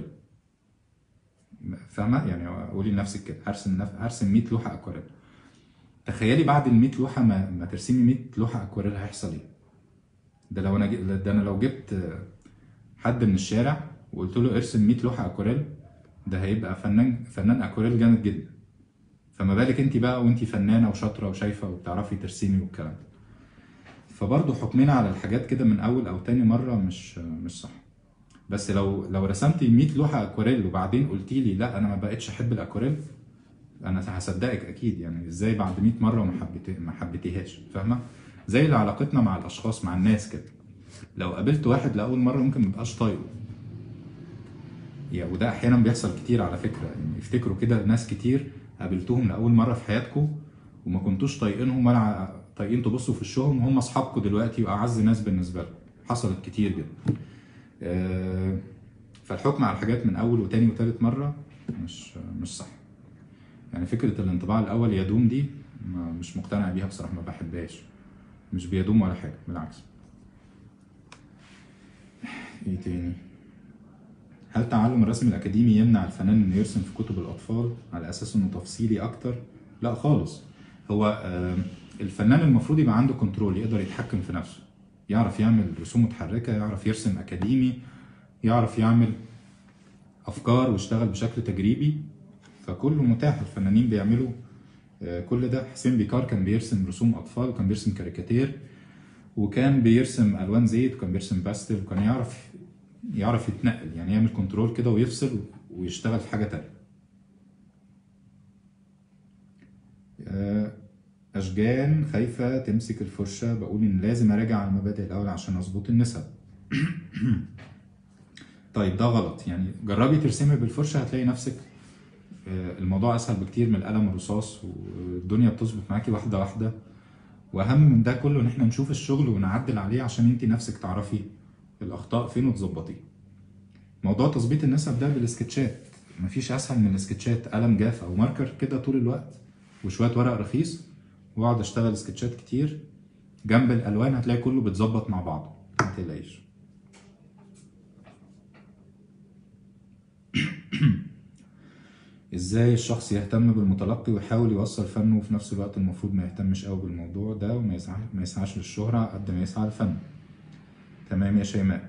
فاهمه يعني قولي لنفسك كده هرسم نف... هرسم 100 لوحه اكواريل تخيلي بعد ال 100 لوحه ما, ما ترسمي 100 لوحه اكواريل هيحصل ايه ده لو انا ج... ده انا لو جبت حد من الشارع وقلت له ارسم 100 لوحه اكواريل ده هيبقى فنان فنان اكواريل جامد جدا فما بالك انت بقى وانت فنانه وشاطره وشايفه وبتعرفي ترسمي والكلام ده فبرضه حكمنا على الحاجات كده من اول او تاني مره مش مش صح بس لو لو رسمتي 100 لوحه اكواريل وبعدين قلتي لي لا انا ما بقتش احب الاكواريل انا هصدقك اكيد يعني ازاي بعد 100 مره وما حبيت ما حبيتيهاش فاهمه زي اللي علاقتنا مع الاشخاص مع الناس كده لو قابلت واحد لاول مره ممكن ما يبقاش طايقه يعني وده احيانا بيحصل كتير على فكره يعني افتكروا كده ناس كتير قابلتهم لاول مره في حياتكم وما كنتوش طايقينهم ولا طايقين تبصوا في وشهم وهم اصحابكم دلوقتي واعز ناس بالنسبه لكم حصلت كتير جدا آه، فالحكم على الحاجات من اول وتاني وتالت مره مش مش صح يعني فكره الانطباع الاول يدوم دي ما مش مقتنع بيها بصراحه ما بحبهاش مش بيدوم ولا حاجه بالعكس ايه تاني هل تعلم الرسم الأكاديمي يمنع الفنان إنه يرسم في كتب الأطفال على أساس إنه تفصيلي أكتر؟ لا خالص هو آه، الفنان المفروض يبقى عنده كنترول يقدر يتحكم في نفسه يعرف يعمل رسوم متحركة يعرف يرسم أكاديمي يعرف يعمل أفكار ويشتغل بشكل تجريبي فكله متاح الفنانين بيعملوا آه، كل ده حسين بيكار كان بيرسم رسوم أطفال وكان بيرسم كاريكاتير وكان بيرسم ألوان زيت وكان بيرسم باستل وكان يعرف يعرف يتنقل يعني يعمل كنترول كده ويفصل ويشتغل في حاجة تانية آه، أشجان خايفة تمسك الفرشة بقول إن لازم أراجع على المبادئ الأول عشان أظبط النسب طيب ده غلط يعني جربي ترسمي بالفرشة هتلاقي نفسك آه، الموضوع اسهل بكتير من القلم الرصاص والدنيا بتظبط معاكي واحده واحده واهم من ده كله ان احنا نشوف الشغل ونعدل عليه عشان انت نفسك تعرفي الاخطاء فين وتظبطيه موضوع تظبيط النسب ده بالسكتشات مفيش اسهل من السكتشات قلم جاف او ماركر كده طول الوقت وشويه ورق رخيص واقعد اشتغل سكتشات كتير جنب الالوان هتلاقي كله بيتظبط مع بعضه ما تقلقيش ازاي الشخص يهتم بالمتلقي ويحاول يوصل فنه وفي نفس الوقت المفروض ما يهتمش قوي بالموضوع ده وما يسعى ما يسعاش للشهرة قد ما يسعى للفن تمام يا شيماء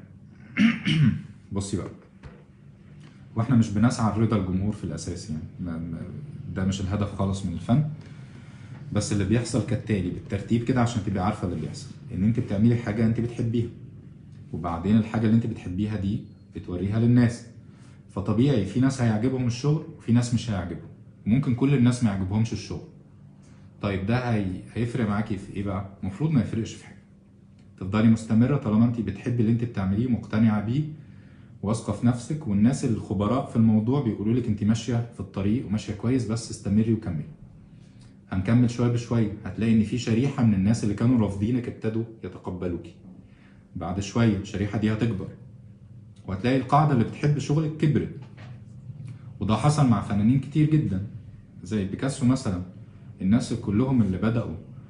بصي بقى واحنا مش بنسعى لرضا الجمهور في الاساس يعني ما ما ده مش الهدف خالص من الفن بس اللي بيحصل كالتالي بالترتيب كده عشان تبقي عارفه اللي بيحصل ان انت بتعملي حاجه انت بتحبيها وبعدين الحاجه اللي انت بتحبيها دي بتوريها للناس فطبيعي في ناس هيعجبهم الشغل وفي ناس مش هيعجبهم وممكن كل الناس ما يعجبهمش الشغل طيب ده هي... هيفرق معاكي في ايه بقى المفروض ما يفرقش في حاجه تفضلي مستمره طالما انت بتحبي اللي انت بتعمليه مقتنعه بيه واثقه في نفسك والناس الخبراء في الموضوع بيقولوا لك انت ماشيه في الطريق وماشيه كويس بس استمري وكملي هنكمل شويه بشويه هتلاقي ان في شريحه من الناس اللي كانوا رافضينك ابتدوا يتقبلوكي بعد شويه الشريحه دي هتكبر وهتلاقي القاعده اللي بتحب شغلك كبرت وده حصل مع فنانين كتير جدا زي بيكاسو مثلا الناس كلهم اللي بدأوا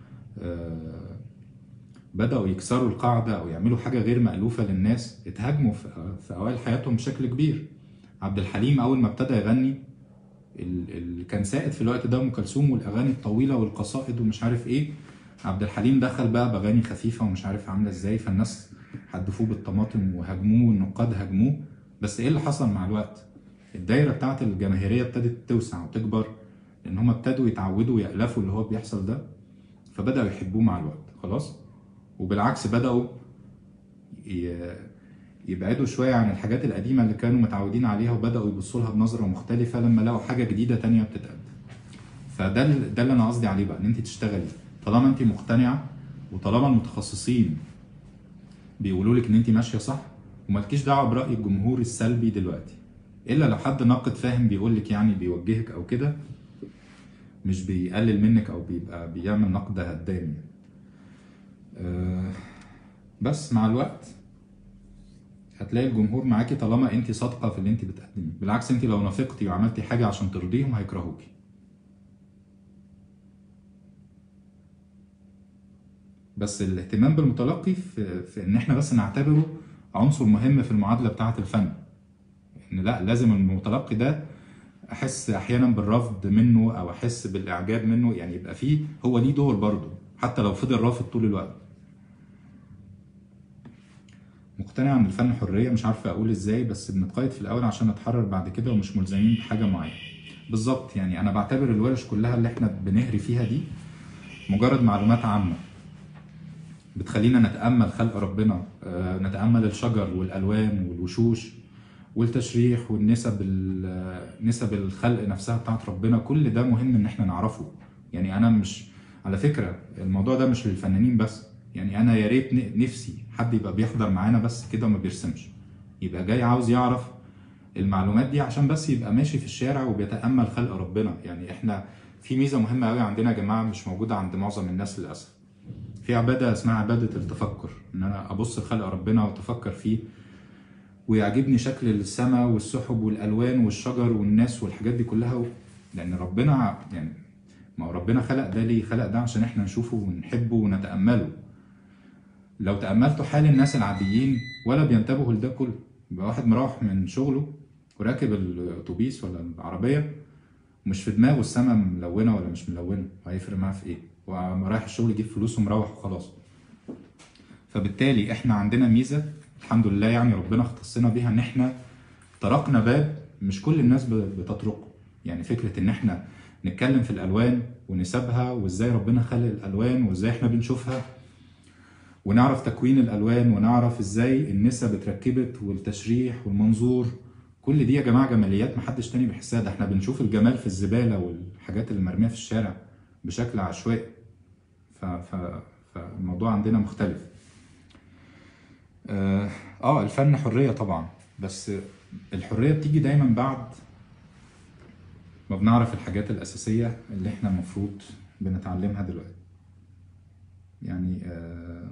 آه، بدأوا يكسروا القاعدة أو يعملوا حاجة غير مألوفة للناس اتهاجموا في في أوائل حياتهم بشكل كبير عبد الحليم أول ما ابتدى يغني اللي كان سائد في الوقت ده أم كلثوم والأغاني الطويلة والقصائد ومش عارف إيه عبد الحليم دخل بقى بأغاني خفيفة ومش عارف عاملة إزاي فالناس حدفوه بالطماطم وهاجموه والنقاد هاجموه بس إيه اللي حصل مع الوقت؟ الدايرة بتاعت الجماهيرية ابتدت توسع وتكبر لأن هم ابتدوا يتعودوا ويألفوا اللي هو بيحصل ده فبدأوا يحبوه مع الوقت خلاص وبالعكس بدأوا ي- يبعدوا شوية عن الحاجات القديمة اللي كانوا متعودين عليها وبدأوا يبصوا لها بنظرة مختلفة لما لقوا حاجة جديدة تانية بتتقدم فده ال- ده اللي أنا قصدي عليه بقى إن أنت تشتغلي طالما أنت مقتنعة وطالما المتخصصين بيقولوا لك إن أنت ماشية صح ومالكيش دعوة برأي الجمهور السلبي دلوقتي إلا لو حد ناقد فاهم بيقول لك يعني بيوجهك أو كده مش بيقلل منك أو بيبقى بيعمل نقد هدام يعني. آه، بس مع الوقت هتلاقي الجمهور معاكي طالما انت صادقه في اللي انت بتقدميه بالعكس انت لو نافقتي وعملتي حاجه عشان ترضيهم هيكرهوكي بس الاهتمام بالمتلقي في, في ان احنا بس نعتبره عنصر مهم في المعادله بتاعه الفن ان لا لازم المتلقي ده احس احيانا بالرفض منه او احس بالاعجاب منه يعني يبقى فيه هو ليه دور برضه حتى لو فضل رافض طول الوقت مقتنع ان الفن حريه مش عارفه اقول ازاي بس بنتقيد في الاول عشان نتحرر بعد كده ومش ملزمين بحاجه معينه بالظبط يعني انا بعتبر الورش كلها اللي احنا بنهري فيها دي مجرد معلومات عامه بتخلينا نتامل خلق ربنا آه، نتامل الشجر والالوان والوشوش والتشريح والنسب ال- نسب الخلق نفسها بتاعت ربنا كل ده مهم ان احنا نعرفه يعني انا مش على فكره الموضوع ده مش للفنانين بس يعني انا يا ريت ن- نفسي حد يبقى بيحضر معانا بس كده وما بيرسمش يبقى جاي عاوز يعرف المعلومات دي عشان بس يبقى ماشي في الشارع وبيتامل خلق ربنا يعني احنا في ميزه مهمه قوي عندنا يا جماعه مش موجوده عند معظم الناس للاسف في عباده اسمها عباده التفكر ان انا ابص لخلق ربنا واتفكر فيه ويعجبني شكل السماء والسحب والالوان والشجر والناس والحاجات دي كلها و... لان ربنا يعني ما هو ربنا خلق ده ليه خلق ده عشان احنا نشوفه ونحبه ونتامله لو تاملتوا حال الناس العاديين ولا بينتبهوا لده كله يبقى واحد مروح من شغله وراكب الاتوبيس ولا العربيه مش في دماغه السماء ملونه ولا مش ملونه وهيفرق معاه في ايه هو رايح الشغل يجيب فلوس ومروح وخلاص فبالتالي احنا عندنا ميزه الحمد لله يعني ربنا اختصنا بيها ان احنا طرقنا باب مش كل الناس ب- بتطرقه يعني فكره ان احنا نتكلم في الالوان ونسبها وازاي ربنا خلق الالوان وازاي احنا بنشوفها ونعرف تكوين الالوان ونعرف ازاي النسب اتركبت والتشريح والمنظور كل دي يا جماعه جماليات محدش تاني بيحسها ده احنا بنشوف الجمال في الزباله والحاجات اللي مرميه في الشارع بشكل عشوائي ف... ف... فالموضوع عندنا مختلف اه آه، الفن حريه طبعا بس الحريه بتيجي دايما بعد ما بنعرف الحاجات الأساسية اللي احنا المفروض بنتعلمها دلوقتي يعني آه،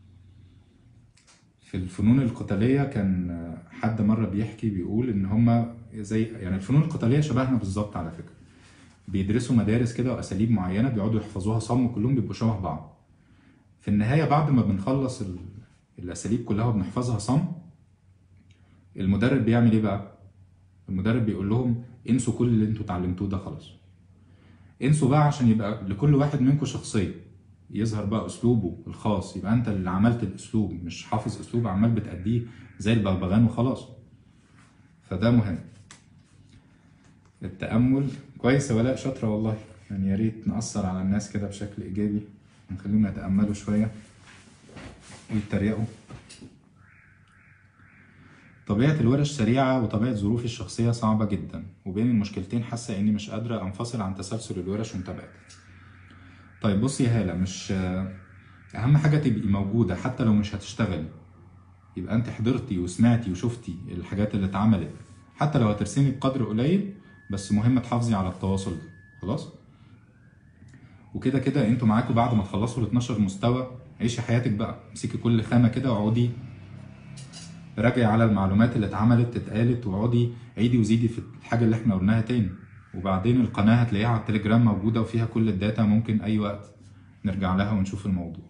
في الفنون القتالية كان آه، حد مرة بيحكي بيقول إن هما زي يعني الفنون القتالية شبهنا بالظبط على فكرة بيدرسوا مدارس كده وأساليب معينة بيقعدوا يحفظوها صم كلهم بيبقوا شبه بعض في النهاية بعد ما بنخلص ال- الأساليب كلها وبنحفظها صم المدرب بيعمل إيه بقى؟ المدرب بيقول لهم انسوا كل اللي انتوا اتعلمتوه ده خلاص انسوا بقى عشان يبقى لكل واحد منكم شخصية يظهر بقى اسلوبه الخاص يبقى انت اللي عملت الاسلوب مش حافظ اسلوب عمال بتأديه زي البغبغان وخلاص فده مهم التأمل كويس يا ولاء شاطرة والله يعني يا ريت نأثر على الناس كده بشكل إيجابي ونخليهم يتأملوا شوية ويتريقوا طبيعة الورش سريعة وطبيعة ظروفي الشخصية صعبة جدا وبين المشكلتين حاسة إني مش قادرة أنفصل عن تسلسل الورش ومتابعتها طيب بصي يا هالة مش أهم حاجة تبقي موجودة حتى لو مش هتشتغلي يبقى أنت حضرتي وسمعتي وشفتي الحاجات اللي اتعملت حتى لو هترسمي بقدر قليل بس مهم تحافظي على التواصل ده خلاص وكده كده انتوا معاكوا بعد ما تخلصوا ال 12 مستوى عيشي حياتك بقى امسكي كل خانة كده واقعدي راجعي على المعلومات اللي اتعملت اتقالت واقعدي عيدي وزيدي في الحاجة اللي احنا قلناها تاني وبعدين القناة هتلاقيها على التليجرام موجودة وفيها كل الداتا ممكن أي وقت نرجع لها ونشوف الموضوع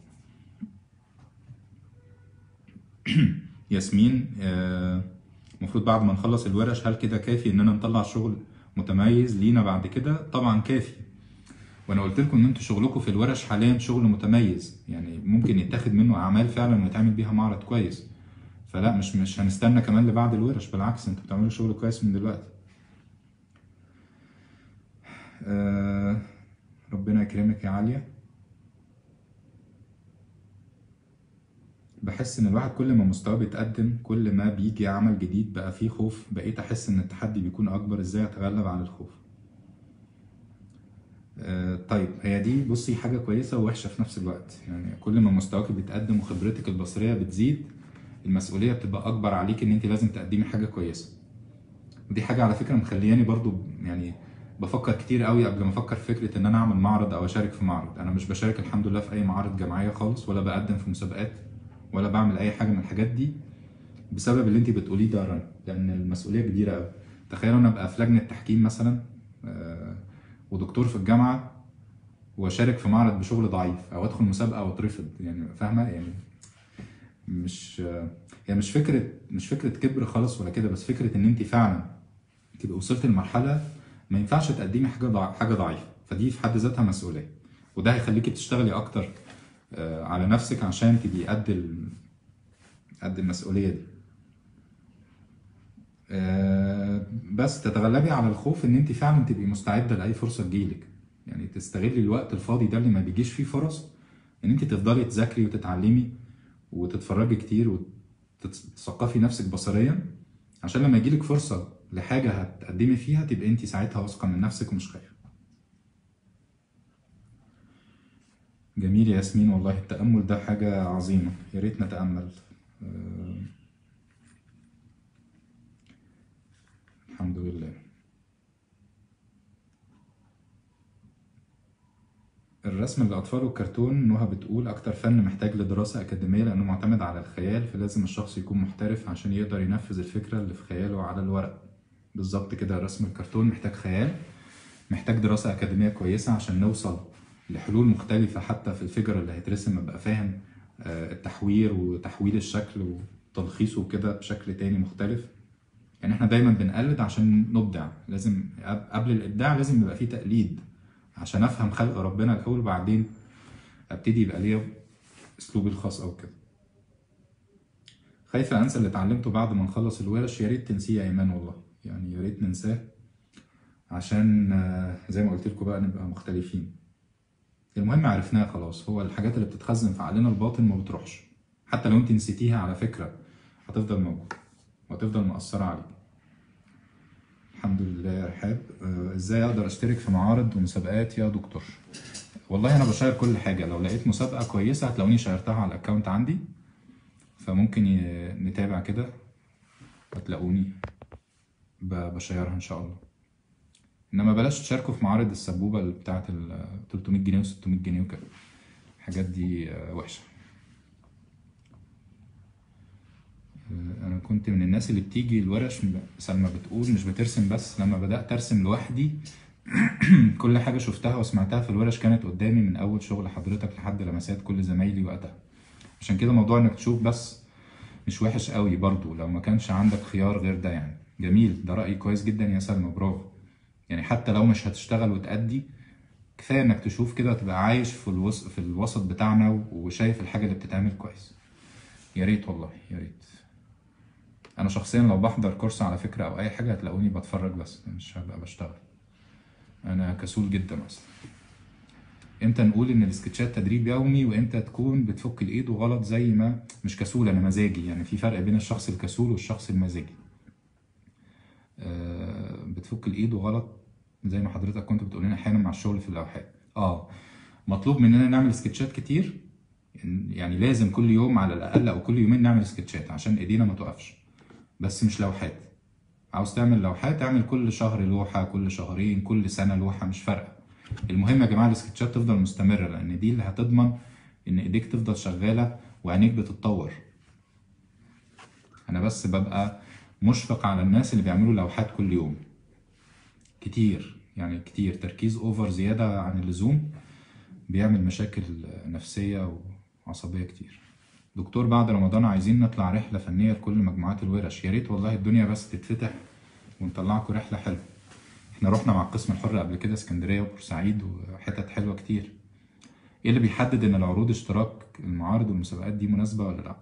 ياسمين آه، المفروض بعد ما نخلص الورش هل كده كافي اننا نطلع شغل متميز لينا بعد كده طبعا كافي وانا قلت لكم ان انتوا شغلكم في الورش حاليا شغل متميز يعني ممكن يتاخد منه اعمال فعلا ويتعمل بيها معرض كويس فلا مش مش هنستنى كمان لبعد الورش بالعكس انتوا بتعملوا شغل كويس من دلوقتي آه ربنا يكرمك يا عالية بحس ان الواحد كل ما مستواه بيتقدم كل ما بيجي عمل جديد بقى فيه خوف بقيت احس ان التحدي بيكون اكبر ازاي اتغلب على الخوف آه، طيب هي دي بصي حاجة كويسة ووحشة في نفس الوقت يعني كل ما مستواك بيتقدم وخبرتك البصرية بتزيد المسؤولية بتبقى أكبر عليك إن أنت لازم تقدمي حاجة كويسة ودي حاجة على فكرة مخلياني برضو يعني بفكر كتير قوي قبل ما افكر في فكره ان انا اعمل معرض او اشارك في معرض انا مش بشارك الحمد لله في اي معارض جماعيه خالص ولا بقدم في مسابقات ولا بعمل اي حاجه من الحاجات دي بسبب اللي انت بتقوليه ده يا رنا لان المسؤوليه كبيره قوي تخيلوا انا ابقى في لجنه تحكيم مثلا آه، ودكتور في الجامعه واشارك في معرض بشغل ضعيف او ادخل مسابقه واترفض يعني فاهمه يعني مش آه، هي مش فكره مش فكره كبر خالص ولا كده بس فكره ان انت فعلا تبقى وصلت لمرحله ما ينفعش تقدمي حاجه ضع... حاجه ضعيفه فدي في حد ذاتها مسؤوليه وده هيخليكي تشتغلي اكتر آه، على نفسك عشان تبقي قد ال... قد المسؤوليه دي آه، بس تتغلبي على الخوف ان انت فعلا تبقي مستعده لاي فرصه تجيلك يعني تستغلي الوقت الفاضي ده اللي ما بيجيش فيه فرص ان انت تفضلي تذاكري وتتعلمي وتتفرجي كتير وتثقفي نفسك بصريا عشان لما يجيلك فرصه لحاجه هتقدمي فيها تبقى انت ساعتها واثقه من نفسك ومش خايفه جميل يا ياسمين والله التأمل ده حاجة عظيمة يا ريت نتأمل آه، الحمد لله الرسم للأطفال والكرتون نهى بتقول أكتر فن محتاج لدراسة أكاديمية لأنه معتمد على الخيال فلازم الشخص يكون محترف عشان يقدر ينفذ الفكرة اللي في خياله على الورق بالظبط كده رسم الكرتون محتاج خيال محتاج دراسة أكاديمية كويسة عشان نوصل لحلول مختلفة حتى في الفيجر اللي هيترسم أبقى فاهم آه، التحوير وتحويل الشكل وتلخيصه كده بشكل تاني مختلف يعني احنا دايما بنقلد عشان نبدع لازم قب- قبل الإبداع لازم يبقى فيه تقليد عشان أفهم خلق ربنا الأول وبعدين أبتدي يبقى ليا أسلوبي الخاص أو كده خايفة أنسى اللي اتعلمته بعد ما نخلص الورش يا ريت تنسيه يا إيمان والله يعني يا ريت ننساه عشان آه، زي ما قلت لكم بقى نبقى مختلفين المهم عرفناها خلاص هو الحاجات اللي بتتخزن في عقلنا الباطن ما بتروحش حتى لو انت نسيتيها على فكرة هتفضل موجودة وهتفضل مؤثرة عليك الحمد لله يا رحاب آه، ازاي اقدر اشترك في معارض ومسابقات يا دكتور والله انا بشير كل حاجة لو لقيت مسابقة كويسة هتلاقوني شيرتها على الاكونت عندي فممكن ي- نتابع كده هتلاقوني ب- بشيرها ان شاء الله انما بلاش تشاركوا في معارض السبوبه اللي بتاعت ال 300 جنيه و600 جنيه وكده الحاجات دي آه، وحشه آه، انا كنت من الناس اللي بتيجي الورش م- سلمى بتقول مش بترسم بس لما بدات ارسم لوحدي كل حاجه شفتها وسمعتها في الورش كانت قدامي من اول شغل حضرتك لحد لمسات كل زمايلي وقتها عشان كده موضوع انك تشوف بس مش وحش قوي برضو لو ما كانش عندك خيار غير ده يعني جميل ده رأي كويس جدا يا سلمى برافو يعني حتى لو مش هتشتغل وتأدي كفاية انك تشوف كده تبقى عايش في الوسط في الوسط بتاعنا وشايف الحاجة اللي بتتعمل كويس يا ريت والله يا ريت انا شخصيا لو بحضر كورس على فكرة او اي حاجة هتلاقوني بتفرج بس مش هبقى بشتغل انا كسول جدا اصلا امتى نقول ان السكتشات تدريب يومي وامتى تكون بتفك الايد وغلط زي ما مش كسول انا مزاجي يعني في فرق بين الشخص الكسول والشخص المزاجي آه، بتفك الايد وغلط زي ما حضرتك كنت بتقول لنا احيانا مع الشغل في اللوحات اه مطلوب مننا نعمل سكتشات كتير يعني لازم كل يوم على الاقل او كل يومين نعمل سكتشات عشان ايدينا ما توقفش بس مش لوحات عاوز تعمل لوحات اعمل كل شهر لوحة كل شهرين كل سنة لوحة مش فارقة المهم يا جماعة السكتشات تفضل مستمرة لأن دي اللي هتضمن إن إيديك تفضل شغالة وعينيك بتتطور أنا بس ببقى مشفق على الناس اللي بيعملوا لوحات كل يوم كتير يعني كتير تركيز أوفر زيادة عن اللزوم بيعمل مشاكل نفسية وعصبية كتير دكتور بعد رمضان عايزين نطلع رحلة فنية لكل مجموعات الورش يا ريت والله الدنيا بس تتفتح ونطلعكم رحلة حلوة احنا رحنا مع القسم الحر قبل كده اسكندرية وبورسعيد وحتت حلوة كتير ايه اللي بيحدد ان العروض اشتراك المعارض والمسابقات دي مناسبة ولا لا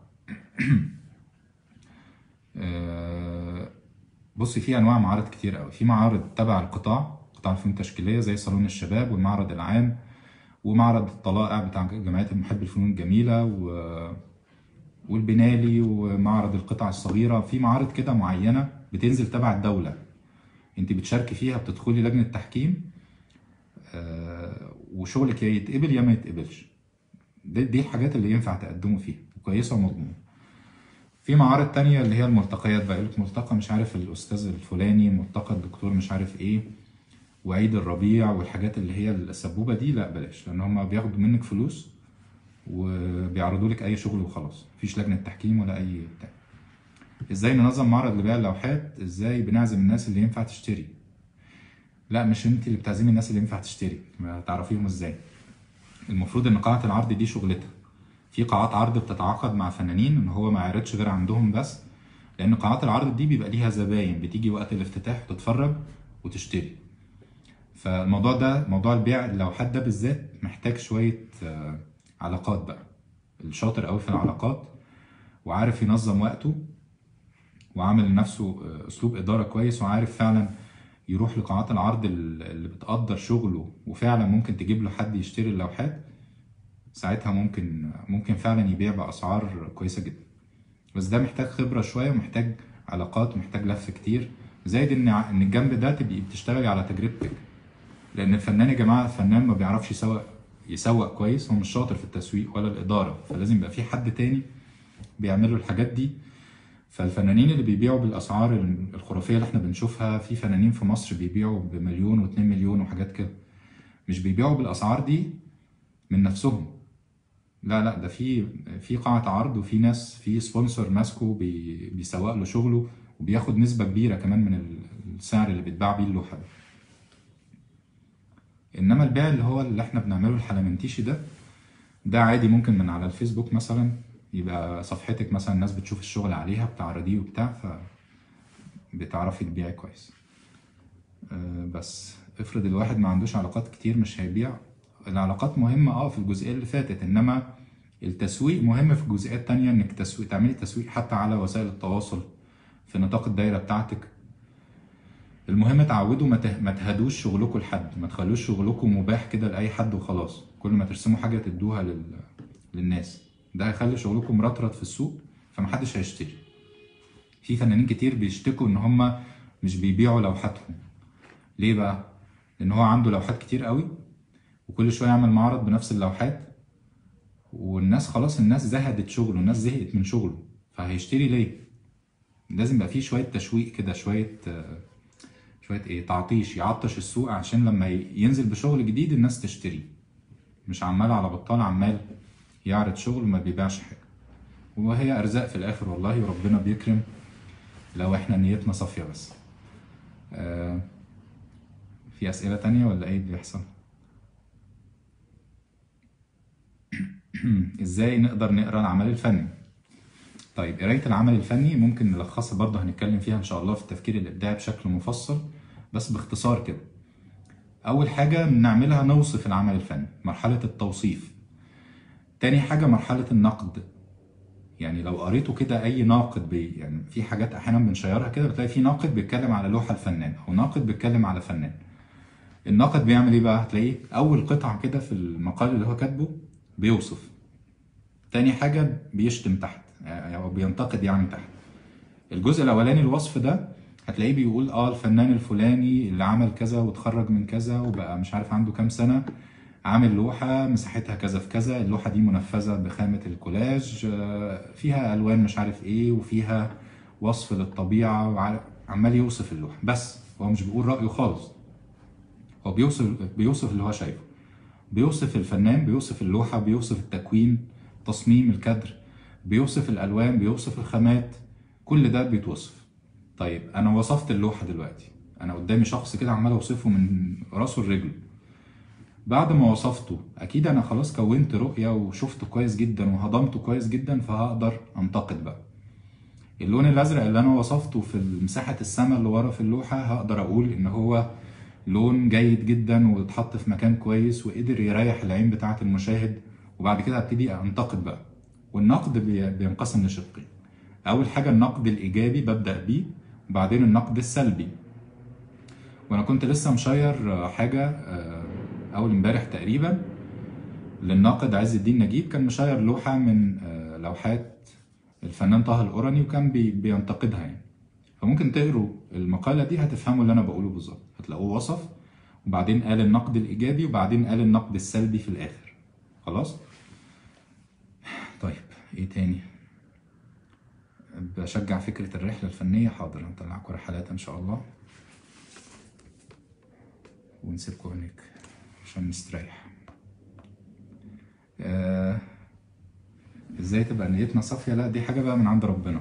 آه، بصي في انواع معارض كتير قوي في معارض تبع القطاع قطاع الفنون التشكيلية زي صالون الشباب والمعرض العام ومعرض الطلائع بتاع جمعية المحب الفنون الجميلة و... والبنالي ومعرض القطع الصغيرة في معارض كده معينة بتنزل تبع الدولة انت بتشاركي فيها بتدخلي لجنة تحكيم آه، وشغلك يا يتقبل يا ما يتقبلش دي, دي الحاجات اللي ينفع تقدموا فيها وكويسة ومضمونة في معارض تانية اللي هي الملتقيات بقى يقولك ملتقى مش عارف الأستاذ الفلاني ملتقى الدكتور مش عارف إيه وعيد الربيع والحاجات اللي هي السبوبة دي لا بلاش لأن هما بياخدوا منك فلوس وبيعرضوا لك أي شغل وخلاص مفيش لجنة تحكيم ولا أي بتاع ازاي ننظم معرض لبيع اللوحات ازاي بنعزم الناس اللي ينفع تشتري لا مش انت اللي بتعزمي الناس اللي ينفع تشتري ما تعرفيهم ازاي المفروض ان قاعة العرض دي شغلتها في قاعات عرض بتتعاقد مع فنانين ان هو ما يعرضش غير عندهم بس لان قاعات العرض دي بيبقى ليها زباين بتيجي وقت الافتتاح وتتفرج وتشتري فالموضوع ده موضوع البيع اللوحات ده بالذات محتاج شوية آه، علاقات بقى الشاطر قوي في العلاقات وعارف ينظم وقته وعامل لنفسه آه، اسلوب اداره كويس وعارف فعلا يروح لقاعات العرض ال- اللي بتقدر شغله وفعلا ممكن تجيب له حد يشتري اللوحات ساعتها ممكن ممكن فعلا يبيع باسعار كويسه جدا بس ده محتاج خبره شويه ومحتاج علاقات ومحتاج لف كتير زائد ان ع- ان الجنب ده تبقي بتشتغلي على تجربتك لان الفنان يا جماعه الفنان ما بيعرفش يسوق يسوق كويس هو مش شاطر في التسويق ولا الاداره فلازم يبقى في حد تاني بيعمل له الحاجات دي فالفنانين اللي بيبيعوا بالاسعار الخرافيه اللي احنا بنشوفها في فنانين في مصر بيبيعوا بمليون واتنين مليون وحاجات كده مش بيبيعوا بالاسعار دي من نفسهم لا لا ده في في قاعة عرض وفي ناس في سبونسر ماسكه بي بيسوق له شغله وبياخد نسبة كبيرة كمان من ال- السعر اللي بيتباع بيه اللوحة ده انما البيع اللي هو اللي احنا بنعمله الحلمنتيشي ده ده عادي ممكن من على الفيسبوك مثلا يبقى صفحتك مثلا الناس بتشوف الشغل عليها بتعرضيه وبتاع ف بتعرفي تبيعي كويس آه، بس افرض الواحد ما عندوش علاقات كتير مش هيبيع العلاقات مهمة اه في الجزئية اللي فاتت انما التسويق مهم في جزئيات تانية انك تسويق تعملي تسويق حتى على وسائل التواصل في نطاق الدايرة بتاعتك المهم تعودوا ما ته- ما تهدوش شغلكم لحد ما تخلوش شغلكم مباح كده لاي حد وخلاص كل ما ترسموا حاجه تدوها لل... للناس ده هيخلي شغلكم مرطرط في السوق فمحدش هيشتري في فنانين كتير بيشتكوا ان هم مش بيبيعوا لوحاتهم ليه بقى لان هو عنده لوحات كتير قوي وكل شويه يعمل معرض بنفس اللوحات والناس خلاص الناس زهدت شغله الناس زهقت من شغله فهيشتري ليه لازم يبقى فيه شويه تشويق كده شويه آه، شويه ايه تعطيش يعطش السوق عشان لما ي- ينزل بشغل جديد الناس تشتريه مش عمال على بطال عمال يعرض شغل وما بيبيعش حاجه وهي ارزاق في الاخر والله وربنا بيكرم لو احنا نيتنا صافيه بس آه في اسئله تانية ولا ايه اللي بيحصل ازاي نقدر نقرا العمل الفني طيب قرايه العمل الفني ممكن نلخصها برضه هنتكلم فيها ان شاء الله في التفكير الابداعي بشكل مفصل بس باختصار كده اول حاجه بنعملها نوصف العمل الفني مرحله التوصيف تاني حاجه مرحله النقد يعني لو قريته كده اي ناقد بي يعني في حاجات احيانا بنشيرها كده بتلاقي في ناقد بيتكلم على لوحه الفنان او ناقد بيتكلم على فنان الناقد بيعمل ايه بقى هتلاقيه اول قطعه كده في المقال اللي هو كاتبه بيوصف تاني حاجه بيشتم تحت او بينتقد يعني تحت الجزء الاولاني الوصف ده هتلاقيه بيقول اه الفنان الفلاني اللي عمل كذا واتخرج من كذا وبقى مش عارف عنده كام سنه عامل لوحة مساحتها كذا في كذا اللوحة دي منفذة بخامة الكولاج آه، فيها ألوان مش عارف إيه وفيها وصف للطبيعة وع- عمال يوصف اللوحة بس هو مش بيقول رأيه خالص هو بيوصف بيوصف اللي هو شايفه بيوصف الفنان بيوصف اللوحة بيوصف التكوين تصميم الكادر بيوصف الألوان بيوصف الخامات كل ده بيتوصف طيب أنا وصفت اللوحة دلوقتي أنا قدامي شخص كده عمال أوصفه من راسه لرجله بعد ما وصفته اكيد انا خلاص كونت رؤية وشفته كويس جدا وهضمته كويس جدا فهقدر انتقد بقى اللون الازرق اللي انا وصفته في مساحة السماء اللي ورا في اللوحة هقدر اقول ان هو لون جيد جدا واتحط في مكان كويس وقدر يريح العين بتاعة المشاهد وبعد كده ابتدي انتقد بقى والنقد بي- بينقسم لشقين اول حاجة النقد الايجابي ببدأ بيه وبعدين النقد السلبي وانا كنت لسه مشير حاجة آه، اول امبارح تقريبا للناقد عز الدين نجيب كان مشير لوحة من آه، لوحات الفنان طه القرني وكان بي- بينتقدها يعني فممكن تقروا المقالة دي هتفهموا اللي انا بقوله بالظبط هتلاقوه وصف وبعدين قال النقد الايجابي وبعدين قال النقد السلبي في الاخر خلاص طيب ايه تاني بشجع فكرة الرحلة الفنية حاضر هنطلعكم رحلات ان شاء الله ونسيبكم هناك عشان نستريح آه، ازاي تبقى نيتنا صافية لا دي حاجة بقى من عند ربنا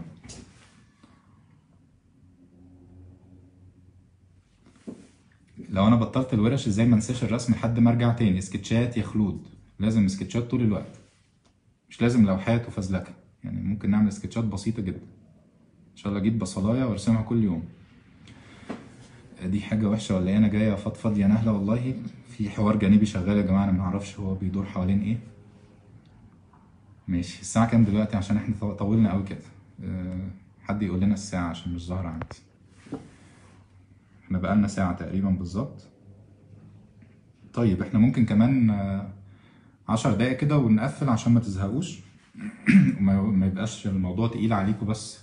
لو انا بطلت الورش ازاي ما انساش الرسم لحد ما ارجع تاني سكتشات يا خلود لازم سكتشات طول الوقت مش لازم لوحات وفزلكه يعني ممكن نعمل سكتشات بسيطة جدا ان شاء الله اجيب بصلاية وارسمها كل يوم دي حاجة وحشة ولا ايه انا جاي افضفض يا نهلة والله في حوار جانبي شغال يا جماعة انا معرفش هو بيدور حوالين ايه ماشي الساعة كام دلوقتي عشان احنا طو- طولنا قوي كده أه حد يقول لنا الساعة عشان مش ظاهرة عندي احنا بقالنا ساعة تقريبا بالظبط طيب احنا ممكن كمان آه، عشر دقايق كده ونقفل عشان ما تزهقوش وما ما يبقاش الموضوع تقيل عليكم بس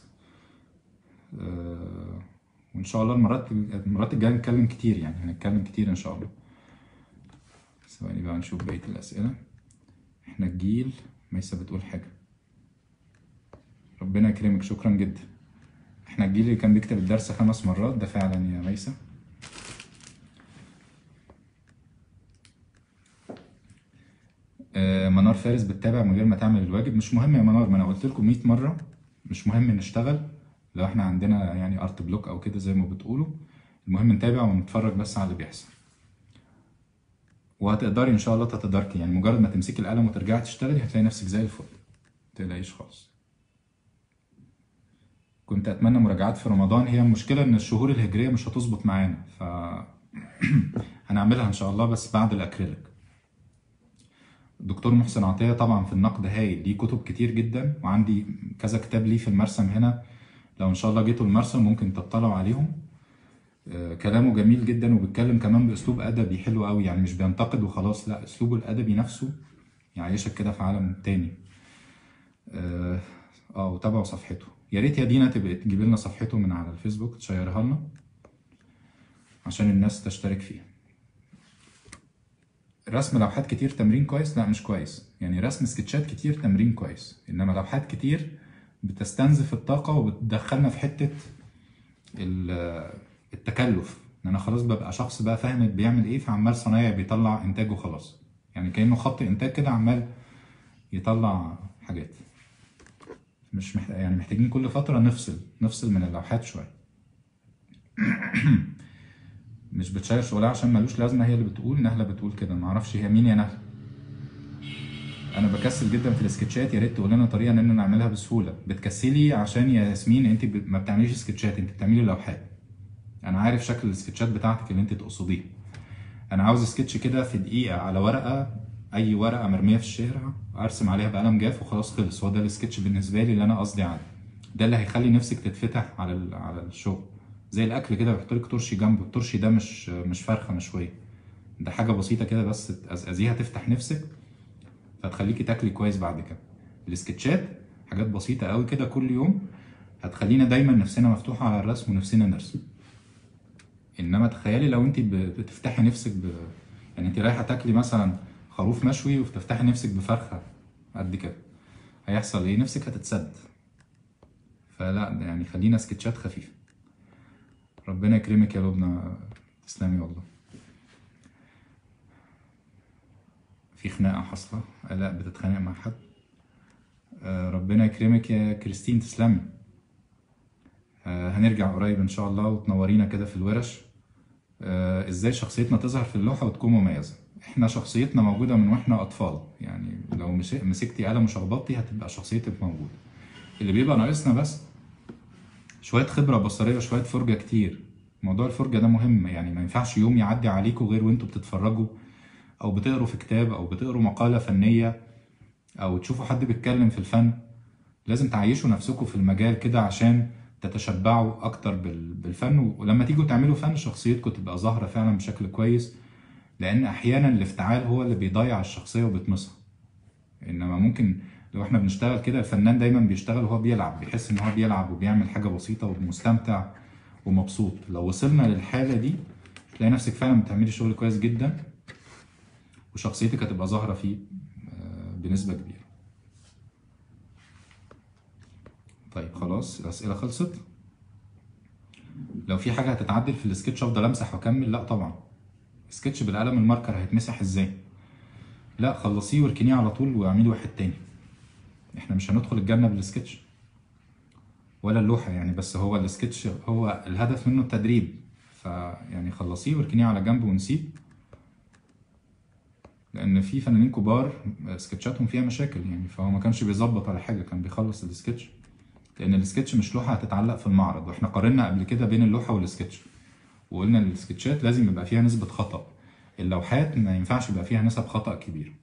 آه، وان شاء الله المرات المرات الجايه نتكلم كتير يعني هنتكلم كتير ان شاء الله ثواني بقى نشوف بقيه الاسئله احنا الجيل ميسة بتقول حاجه ربنا يكرمك شكرا جدا احنا الجيل اللي كان بيكتب الدرس خمس مرات ده فعلا يا ميسة آه، منار فارس بتتابع من غير ما تعمل الواجب مش مهم يا منار ما انا قلت لكم 100 مره مش مهم نشتغل لو احنا عندنا يعني ارت بلوك او كده زي ما بتقولوا المهم نتابع ونتفرج بس على اللي بيحصل وهتقدري ان شاء الله تتداركي يعني مجرد ما تمسكي القلم وترجعي تشتغلي هتلاقي نفسك زي الفل متقلقيش خالص كنت اتمنى مراجعات في رمضان هي المشكله ان الشهور الهجريه مش هتظبط معانا ف هنعملها ان شاء الله بس بعد الاكريليك دكتور محسن عطية طبعا في النقد هايل ليه كتب كتير جدا وعندي كذا كتاب ليه في المرسم هنا لو ان شاء الله جيتوا المرسم ممكن تطلعوا عليهم آه، كلامه جميل جدا وبيتكلم كمان باسلوب ادبي حلو قوي يعني مش بينتقد وخلاص لا اسلوبه الادبي نفسه يعيشك كده في عالم تاني اه آه، وتابعوا صفحته يا ريت يا دينا تبقى تجيب لنا صفحته من على الفيسبوك تشيرها لنا عشان الناس تشترك فيها رسم لوحات كتير تمرين كويس لا مش كويس يعني رسم سكتشات كتير تمرين كويس انما لوحات كتير بتستنزف الطاقة وبتدخلنا في حتة ال- التكلف ان انا خلاص ببقى شخص بقى فاهم بيعمل ايه فعمال صنايعي بيطلع انتاج وخلاص يعني كانه خط انتاج كده عمال يطلع حاجات مش محتاج يعني محتاجين كل فتره نفصل نفصل من اللوحات شويه مش بتشير شغلها عشان ملوش لازمه هي اللي بتقول نهله بتقول كده معرفش هي مين يا نهله انا بكسل جدا في السكتشات يا ريت تقول لنا طريقه ان انا نعملها بسهوله بتكسلي عشان يا ياسمين انت ب- ما بتعمليش سكتشات انت بتعملي لوحات انا عارف شكل السكتشات بتاعتك اللي انت تقصديها انا عاوز سكتش كده في دقيقه على ورقه اي ورقه مرميه في الشارع ارسم عليها بقلم جاف وخلاص خلص هو ده السكتش بالنسبه لي اللي انا قصدي عليه ده اللي هيخلي نفسك تتفتح على ال- على الشغل زي الاكل كده بيحط لك ترشي جنبه الترشي ده مش مش فرخه مشويه ده حاجه بسيطه كده بس تقزقزيها تفتح نفسك فتخليكي تاكلي كويس بعد كده السكتشات حاجات بسيطه قوي كده كل يوم هتخلينا دايما نفسنا مفتوحه على الرسم ونفسنا نرسم انما تخيلي لو انت ب- بتفتحي نفسك ب... يعني انت رايحه تاكلي مثلا خروف مشوي وتفتحي نفسك بفرخه قد كده هيحصل ايه نفسك هتتسد فلا ده يعني خلينا سكتشات خفيفه ربنا يكرمك يا لبنى تسلمي والله في خناقه حاصله لا بتتخانق مع حد آه، ربنا يكرمك يا كريستين تسلمي آه، هنرجع قريب ان شاء الله وتنورينا كده في الورش آه، ازاي شخصيتنا تظهر في اللوحه وتكون مميزه احنا شخصيتنا موجوده من واحنا اطفال يعني لو مش- مسكتي قلم وشخبطتي هتبقى شخصيتك موجوده اللي بيبقى ناقصنا بس شويه خبره بصريه وشويه فرجه كتير موضوع الفرجه ده مهم يعني ما ينفعش يوم يعدي عليكم غير وانتوا بتتفرجوا او بتقروا في كتاب او بتقروا مقاله فنيه او تشوفوا حد بيتكلم في الفن لازم تعيشوا نفسكم في المجال كده عشان تتشبعوا اكتر بال- بالفن ولما تيجوا تعملوا فن شخصيتكم تبقى ظاهره فعلا بشكل كويس لان احيانا الافتعال هو اللي بيضيع الشخصيه وبيطمسها انما ممكن لو احنا بنشتغل كده الفنان دايما بيشتغل وهو بيلعب بيحس ان هو بيلعب وبيعمل حاجه بسيطه ومستمتع ومبسوط لو وصلنا للحاله دي تلاقي نفسك فعلا بتعملي شغل كويس جدا وشخصيتك هتبقى ظاهره فيه آه، بنسبه كبيره طيب خلاص الاسئله خلصت لو في حاجه هتتعدل في السكتش افضل امسح واكمل لا طبعا سكتش بالقلم الماركر هيتمسح ازاي لا خلصيه واركنيه على طول واعملي واحد تاني احنا مش هندخل الجنه بالسكتش ولا اللوحه يعني بس هو السكتش هو الهدف منه التدريب فيعني خلصيه واركنيه على جنب ونسيه لان في فنانين كبار سكتشاتهم فيها مشاكل يعني فهو ما كانش بيظبط على حاجه كان بيخلص السكتش لان السكتش مش لوحه هتتعلق في المعرض واحنا قارنا قبل كده بين اللوحه والسكتش وقلنا ان السكتشات لازم يبقى فيها نسبه خطا اللوحات ما ينفعش يبقى فيها نسب خطا كبيره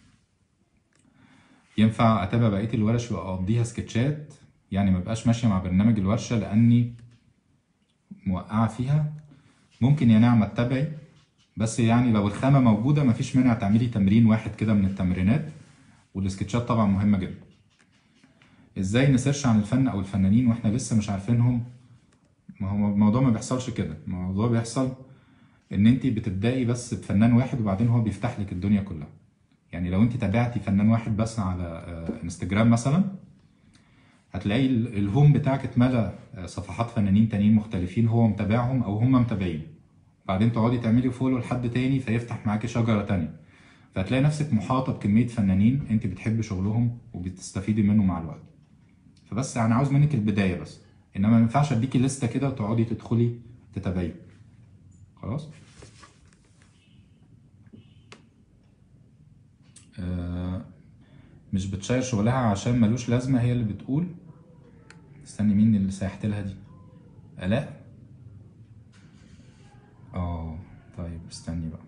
ينفع اتابع بقيه الورش واقضيها سكتشات يعني ما بقاش ماشيه مع برنامج الورشه لاني موقعه فيها ممكن يا نعمه تتابعي بس يعني لو الخامه موجوده مفيش مانع تعملي تمرين واحد كده من التمرينات والسكتشات طبعا مهمه جدا ازاي نسيرش عن الفن او الفنانين واحنا لسه مش عارفينهم ما هو الموضوع ما بيحصلش كده الموضوع بيحصل ان انت بتبداي بس بفنان واحد وبعدين هو بيفتح لك الدنيا كلها يعني لو انت تابعتي فنان واحد بس على آه، انستجرام مثلا هتلاقي ال- الهوم بتاعك اتملى آه، صفحات فنانين تانيين مختلفين هو متابعهم او هم متابعين بعدين تقعدي تعملي فولو لحد تاني فيفتح معاكي شجره تانية فهتلاقي نفسك محاطه بكميه فنانين انت بتحبي شغلهم وبتستفيدي منه مع الوقت فبس انا عاوز منك البدايه بس انما ما ينفعش اديكي لسته كده وتقعدي تدخلي تتابعي خلاص آه مش بتشير شغلها عشان ملوش لازمه هي اللي بتقول استني مين اللي سيحت لها دي الاء اه طيب استني بقى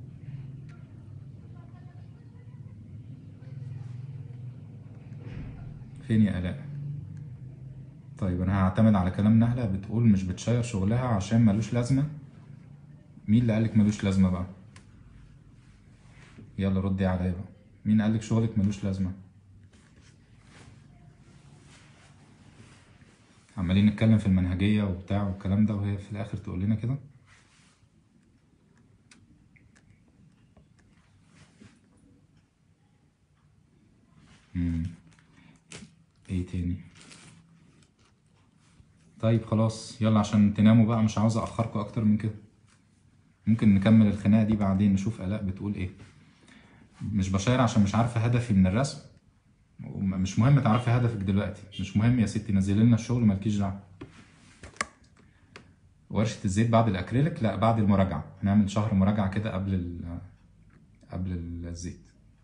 فين يا الاء طيب انا هعتمد على كلام نهله بتقول مش بتشير شغلها عشان ملوش لازمه مين اللي قالك ملوش لازمه بقى يلا ردي عليا بقى مين قالك شغلك ملوش لازمه عمالين نتكلم في المنهجيه وبتاع والكلام ده وهي في الاخر تقول لنا كده مم. ايه تاني طيب خلاص يلا عشان تناموا بقى مش عاوز اخركم اكتر من كده ممكن نكمل الخناقه دي بعدين نشوف الاء بتقول ايه مش بشاير عشان مش عارفه هدفي من الرسم مش مهم تعرفي هدفك دلوقتي مش مهم يا ستي نزلي لنا الشغل مالكيش دعوه ورشه الزيت بعد الاكريليك لا بعد المراجعه هنعمل شهر مراجعه كده قبل ال قبل الزيت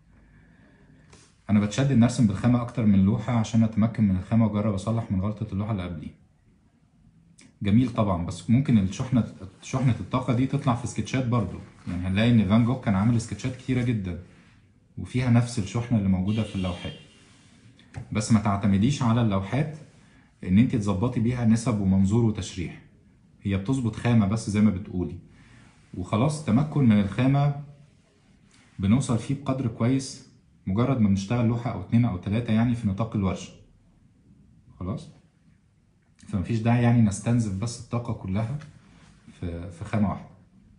انا بتشد ان ارسم بالخامه اكتر من لوحه عشان اتمكن من الخامه واجرب اصلح من غلطه اللوحه اللي قبليه جميل طبعا بس ممكن الشحنه شحنه الطاقه دي تطلع في سكتشات برضو يعني هنلاقي ان فان جوخ كان عامل سكتشات كتيره جدا وفيها نفس الشحنه اللي موجوده في اللوحات بس ما تعتمديش على اللوحات ان انت تظبطي بيها نسب ومنظور وتشريح هي بتظبط خامه بس زي ما بتقولي وخلاص تمكن من الخامه بنوصل فيه بقدر كويس مجرد ما بنشتغل لوحه او اتنين او تلاته يعني في نطاق الورشه خلاص فمفيش داعي يعني نستنزف بس الطاقه كلها في في خامه واحده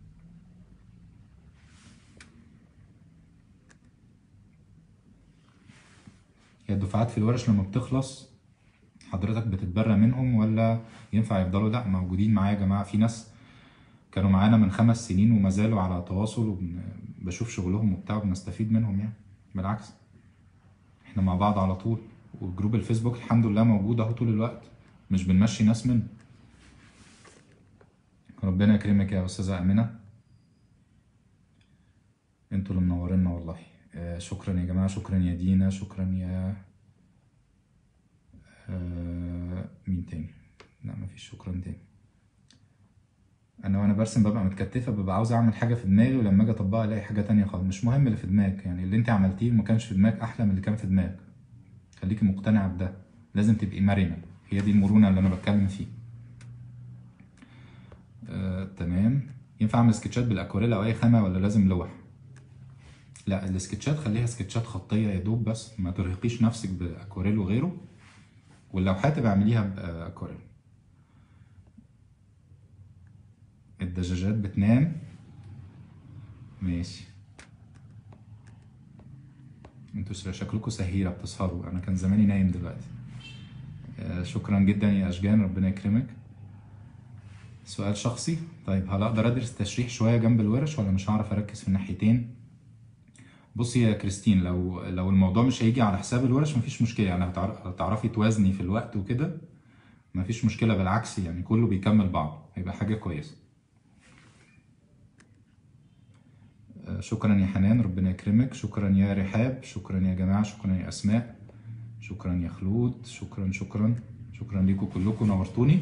هي الدفعات في الورش لما بتخلص حضرتك بتتبرى منهم ولا ينفع يفضلوا لا موجودين معايا يا جماعه في ناس كانوا معانا من خمس سنين وما زالوا على تواصل وبشوف شغلهم وبتاع وبنستفيد منهم يعني بالعكس احنا مع بعض على طول وجروب الفيسبوك الحمد لله موجود اهو طول الوقت مش بنمشي ناس منه ربنا يكرمك يا استاذه امنه انتوا اللي منورينا والله آه شكرا يا جماعه شكرا يا دينا شكرا يا آه مين تاني لا مفيش شكرا تاني انا وانا برسم ببقى متكتفه ببقى عاوز اعمل حاجه في دماغي ولما اجي اطبقها الاقي حاجه تانية خالص مش مهم اللي في دماغك يعني اللي انت عملتيه ما كانش في دماغك احلى من اللي كان في دماغك خليكي مقتنعه بده لازم تبقي مرنه هي دي المرونه اللي انا بتكلم فيه آه، تمام ينفع اعمل سكتشات بالاكواريل او اي خامه ولا لازم لوح لا السكتشات خليها سكتشات خطيه يا دوب بس ما ترهقيش نفسك باكواريل وغيره واللوحات تبقى اعمليها باكواريل الدجاجات بتنام ماشي انتوا شكلكم سهيرة بتسهروا انا كان زماني نايم دلوقتي آه، شكرا جدا يا اشجان ربنا يكرمك سؤال شخصي طيب هل اقدر ادرس تشريح شويه جنب الورش ولا مش هعرف اركز في الناحيتين بصي يا كريستين لو لو الموضوع مش هيجي على حساب الورش مفيش مشكله يعني هتعر- هتعرفي توازني في الوقت وكده مفيش مشكله بالعكس يعني كله بيكمل بعض هيبقى حاجه كويسه آه، شكرا يا حنان ربنا يكرمك شكرا يا رحاب شكرا يا جماعه شكرا يا اسماء شكرا يا خلود شكرا شكرا شكرا ليكم كلكم نورتوني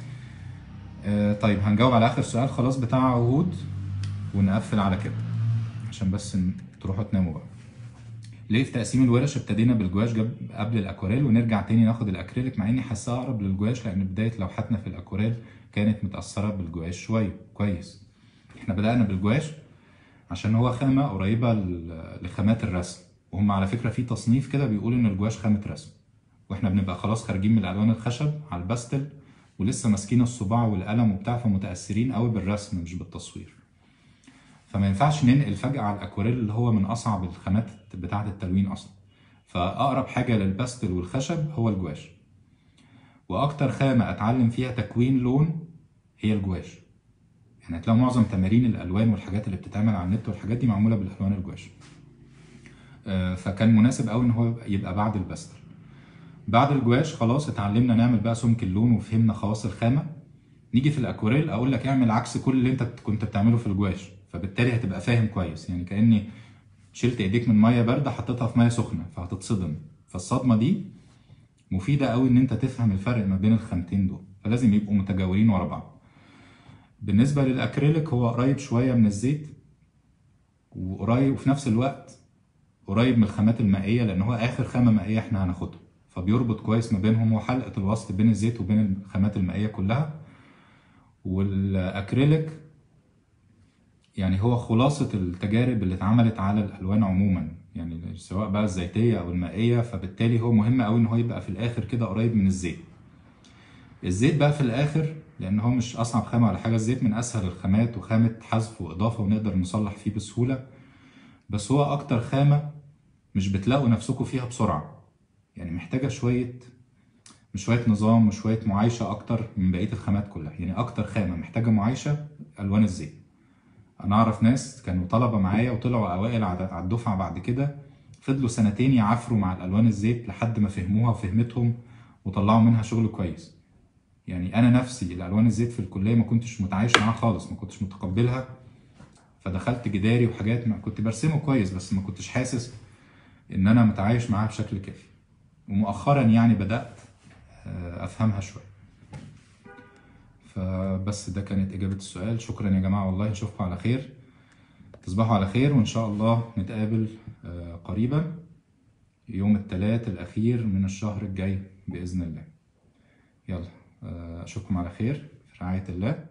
آه، طيب هنجاوب على اخر سؤال خلاص بتاع عهود ونقفل على كده عشان بس ن- تروحوا تناموا بقى ليه في تقسيم الورش ابتدينا بالجواش جب- قبل الاكواريل ونرجع تاني ناخد الاكريليك مع اني حاساه اقرب للجواش لان بدايه لوحاتنا في الاكواريل كانت متاثره بالجواش شويه كويس احنا بدانا بالجواش عشان هو خامه قريبه ل- لخامات الرسم وهم على فكره في تصنيف كده بيقول ان الجواش خامه رسم واحنا بنبقى خلاص خارجين من الالوان الخشب على الباستل ولسه ماسكين الصباع والقلم وبتاع فمتاثرين قوي بالرسم مش بالتصوير فما ينفعش ننقل فجأة على الأكواريل اللي هو من أصعب الخامات بتاعة التلوين أصلا فأقرب حاجة للباستل والخشب هو الجواش وأكتر خامة أتعلم فيها تكوين لون هي الجواش يعني هتلاقوا معظم تمارين الألوان والحاجات اللي بتتعمل على النت والحاجات دي معمولة بالألوان الجواش آه، فكان مناسب قوي إن هو يبقى بعد الباستل بعد الجواش خلاص اتعلمنا نعمل بقى سمك اللون وفهمنا خواص الخامة نيجي في الاكواريل اقول لك اعمل عكس كل اللي انت كنت بتعمله في الجواش فبالتالي هتبقى فاهم كويس يعني كاني شلت ايديك من ميه بارده حطيتها في ميه سخنه فهتتصدم فالصدمه دي مفيده قوي ان انت تفهم الفرق ما بين الخامتين دول فلازم يبقوا متجاورين ورا بعض بالنسبه للاكريليك هو قريب شويه من الزيت وقريب وفي نفس الوقت قريب من الخامات المائيه لان هو اخر خامه مائيه احنا هناخدها فبيربط كويس ما بينهم وحلقه الوسط بين الزيت وبين الخامات المائيه كلها والاكريليك يعني هو خلاصة التجارب اللي اتعملت على الألوان عموما يعني سواء بقى الزيتية أو المائية فبالتالي هو مهم أوي إن هو يبقى في الآخر كده قريب من الزيت الزيت بقى في الآخر لأن هو مش أصعب خامة ولا حاجة الزيت من أسهل الخامات وخامة حذف وإضافة ونقدر نصلح فيه بسهولة بس هو أكتر خامة مش بتلاقوا نفسكم فيها بسرعة يعني محتاجة شوية مش شوية نظام وشوية معايشة أكتر من بقية الخامات كلها يعني أكتر خامة محتاجة معايشة ألوان الزيت انا اعرف ناس كانوا طلبه معايا وطلعوا اوائل على على الدفعه بعد كده فضلوا سنتين يعافروا مع الالوان الزيت لحد ما فهموها وفهمتهم وطلعوا منها شغل كويس يعني انا نفسي الالوان الزيت في الكليه ما كنتش متعايش معاها خالص ما كنتش متقبلها فدخلت جداري وحاجات ما كنت برسمه كويس بس ما كنتش حاسس ان انا متعايش معاها بشكل كافي ومؤخرا يعني بدات آه، افهمها شويه فبس ده كانت اجابه السؤال شكرا يا جماعه والله نشوفكم على خير تصبحوا على خير وان شاء الله نتقابل آه، قريبا يوم الثلاث الاخير من الشهر الجاي باذن الله يلا آه، اشوفكم على خير في رعايه الله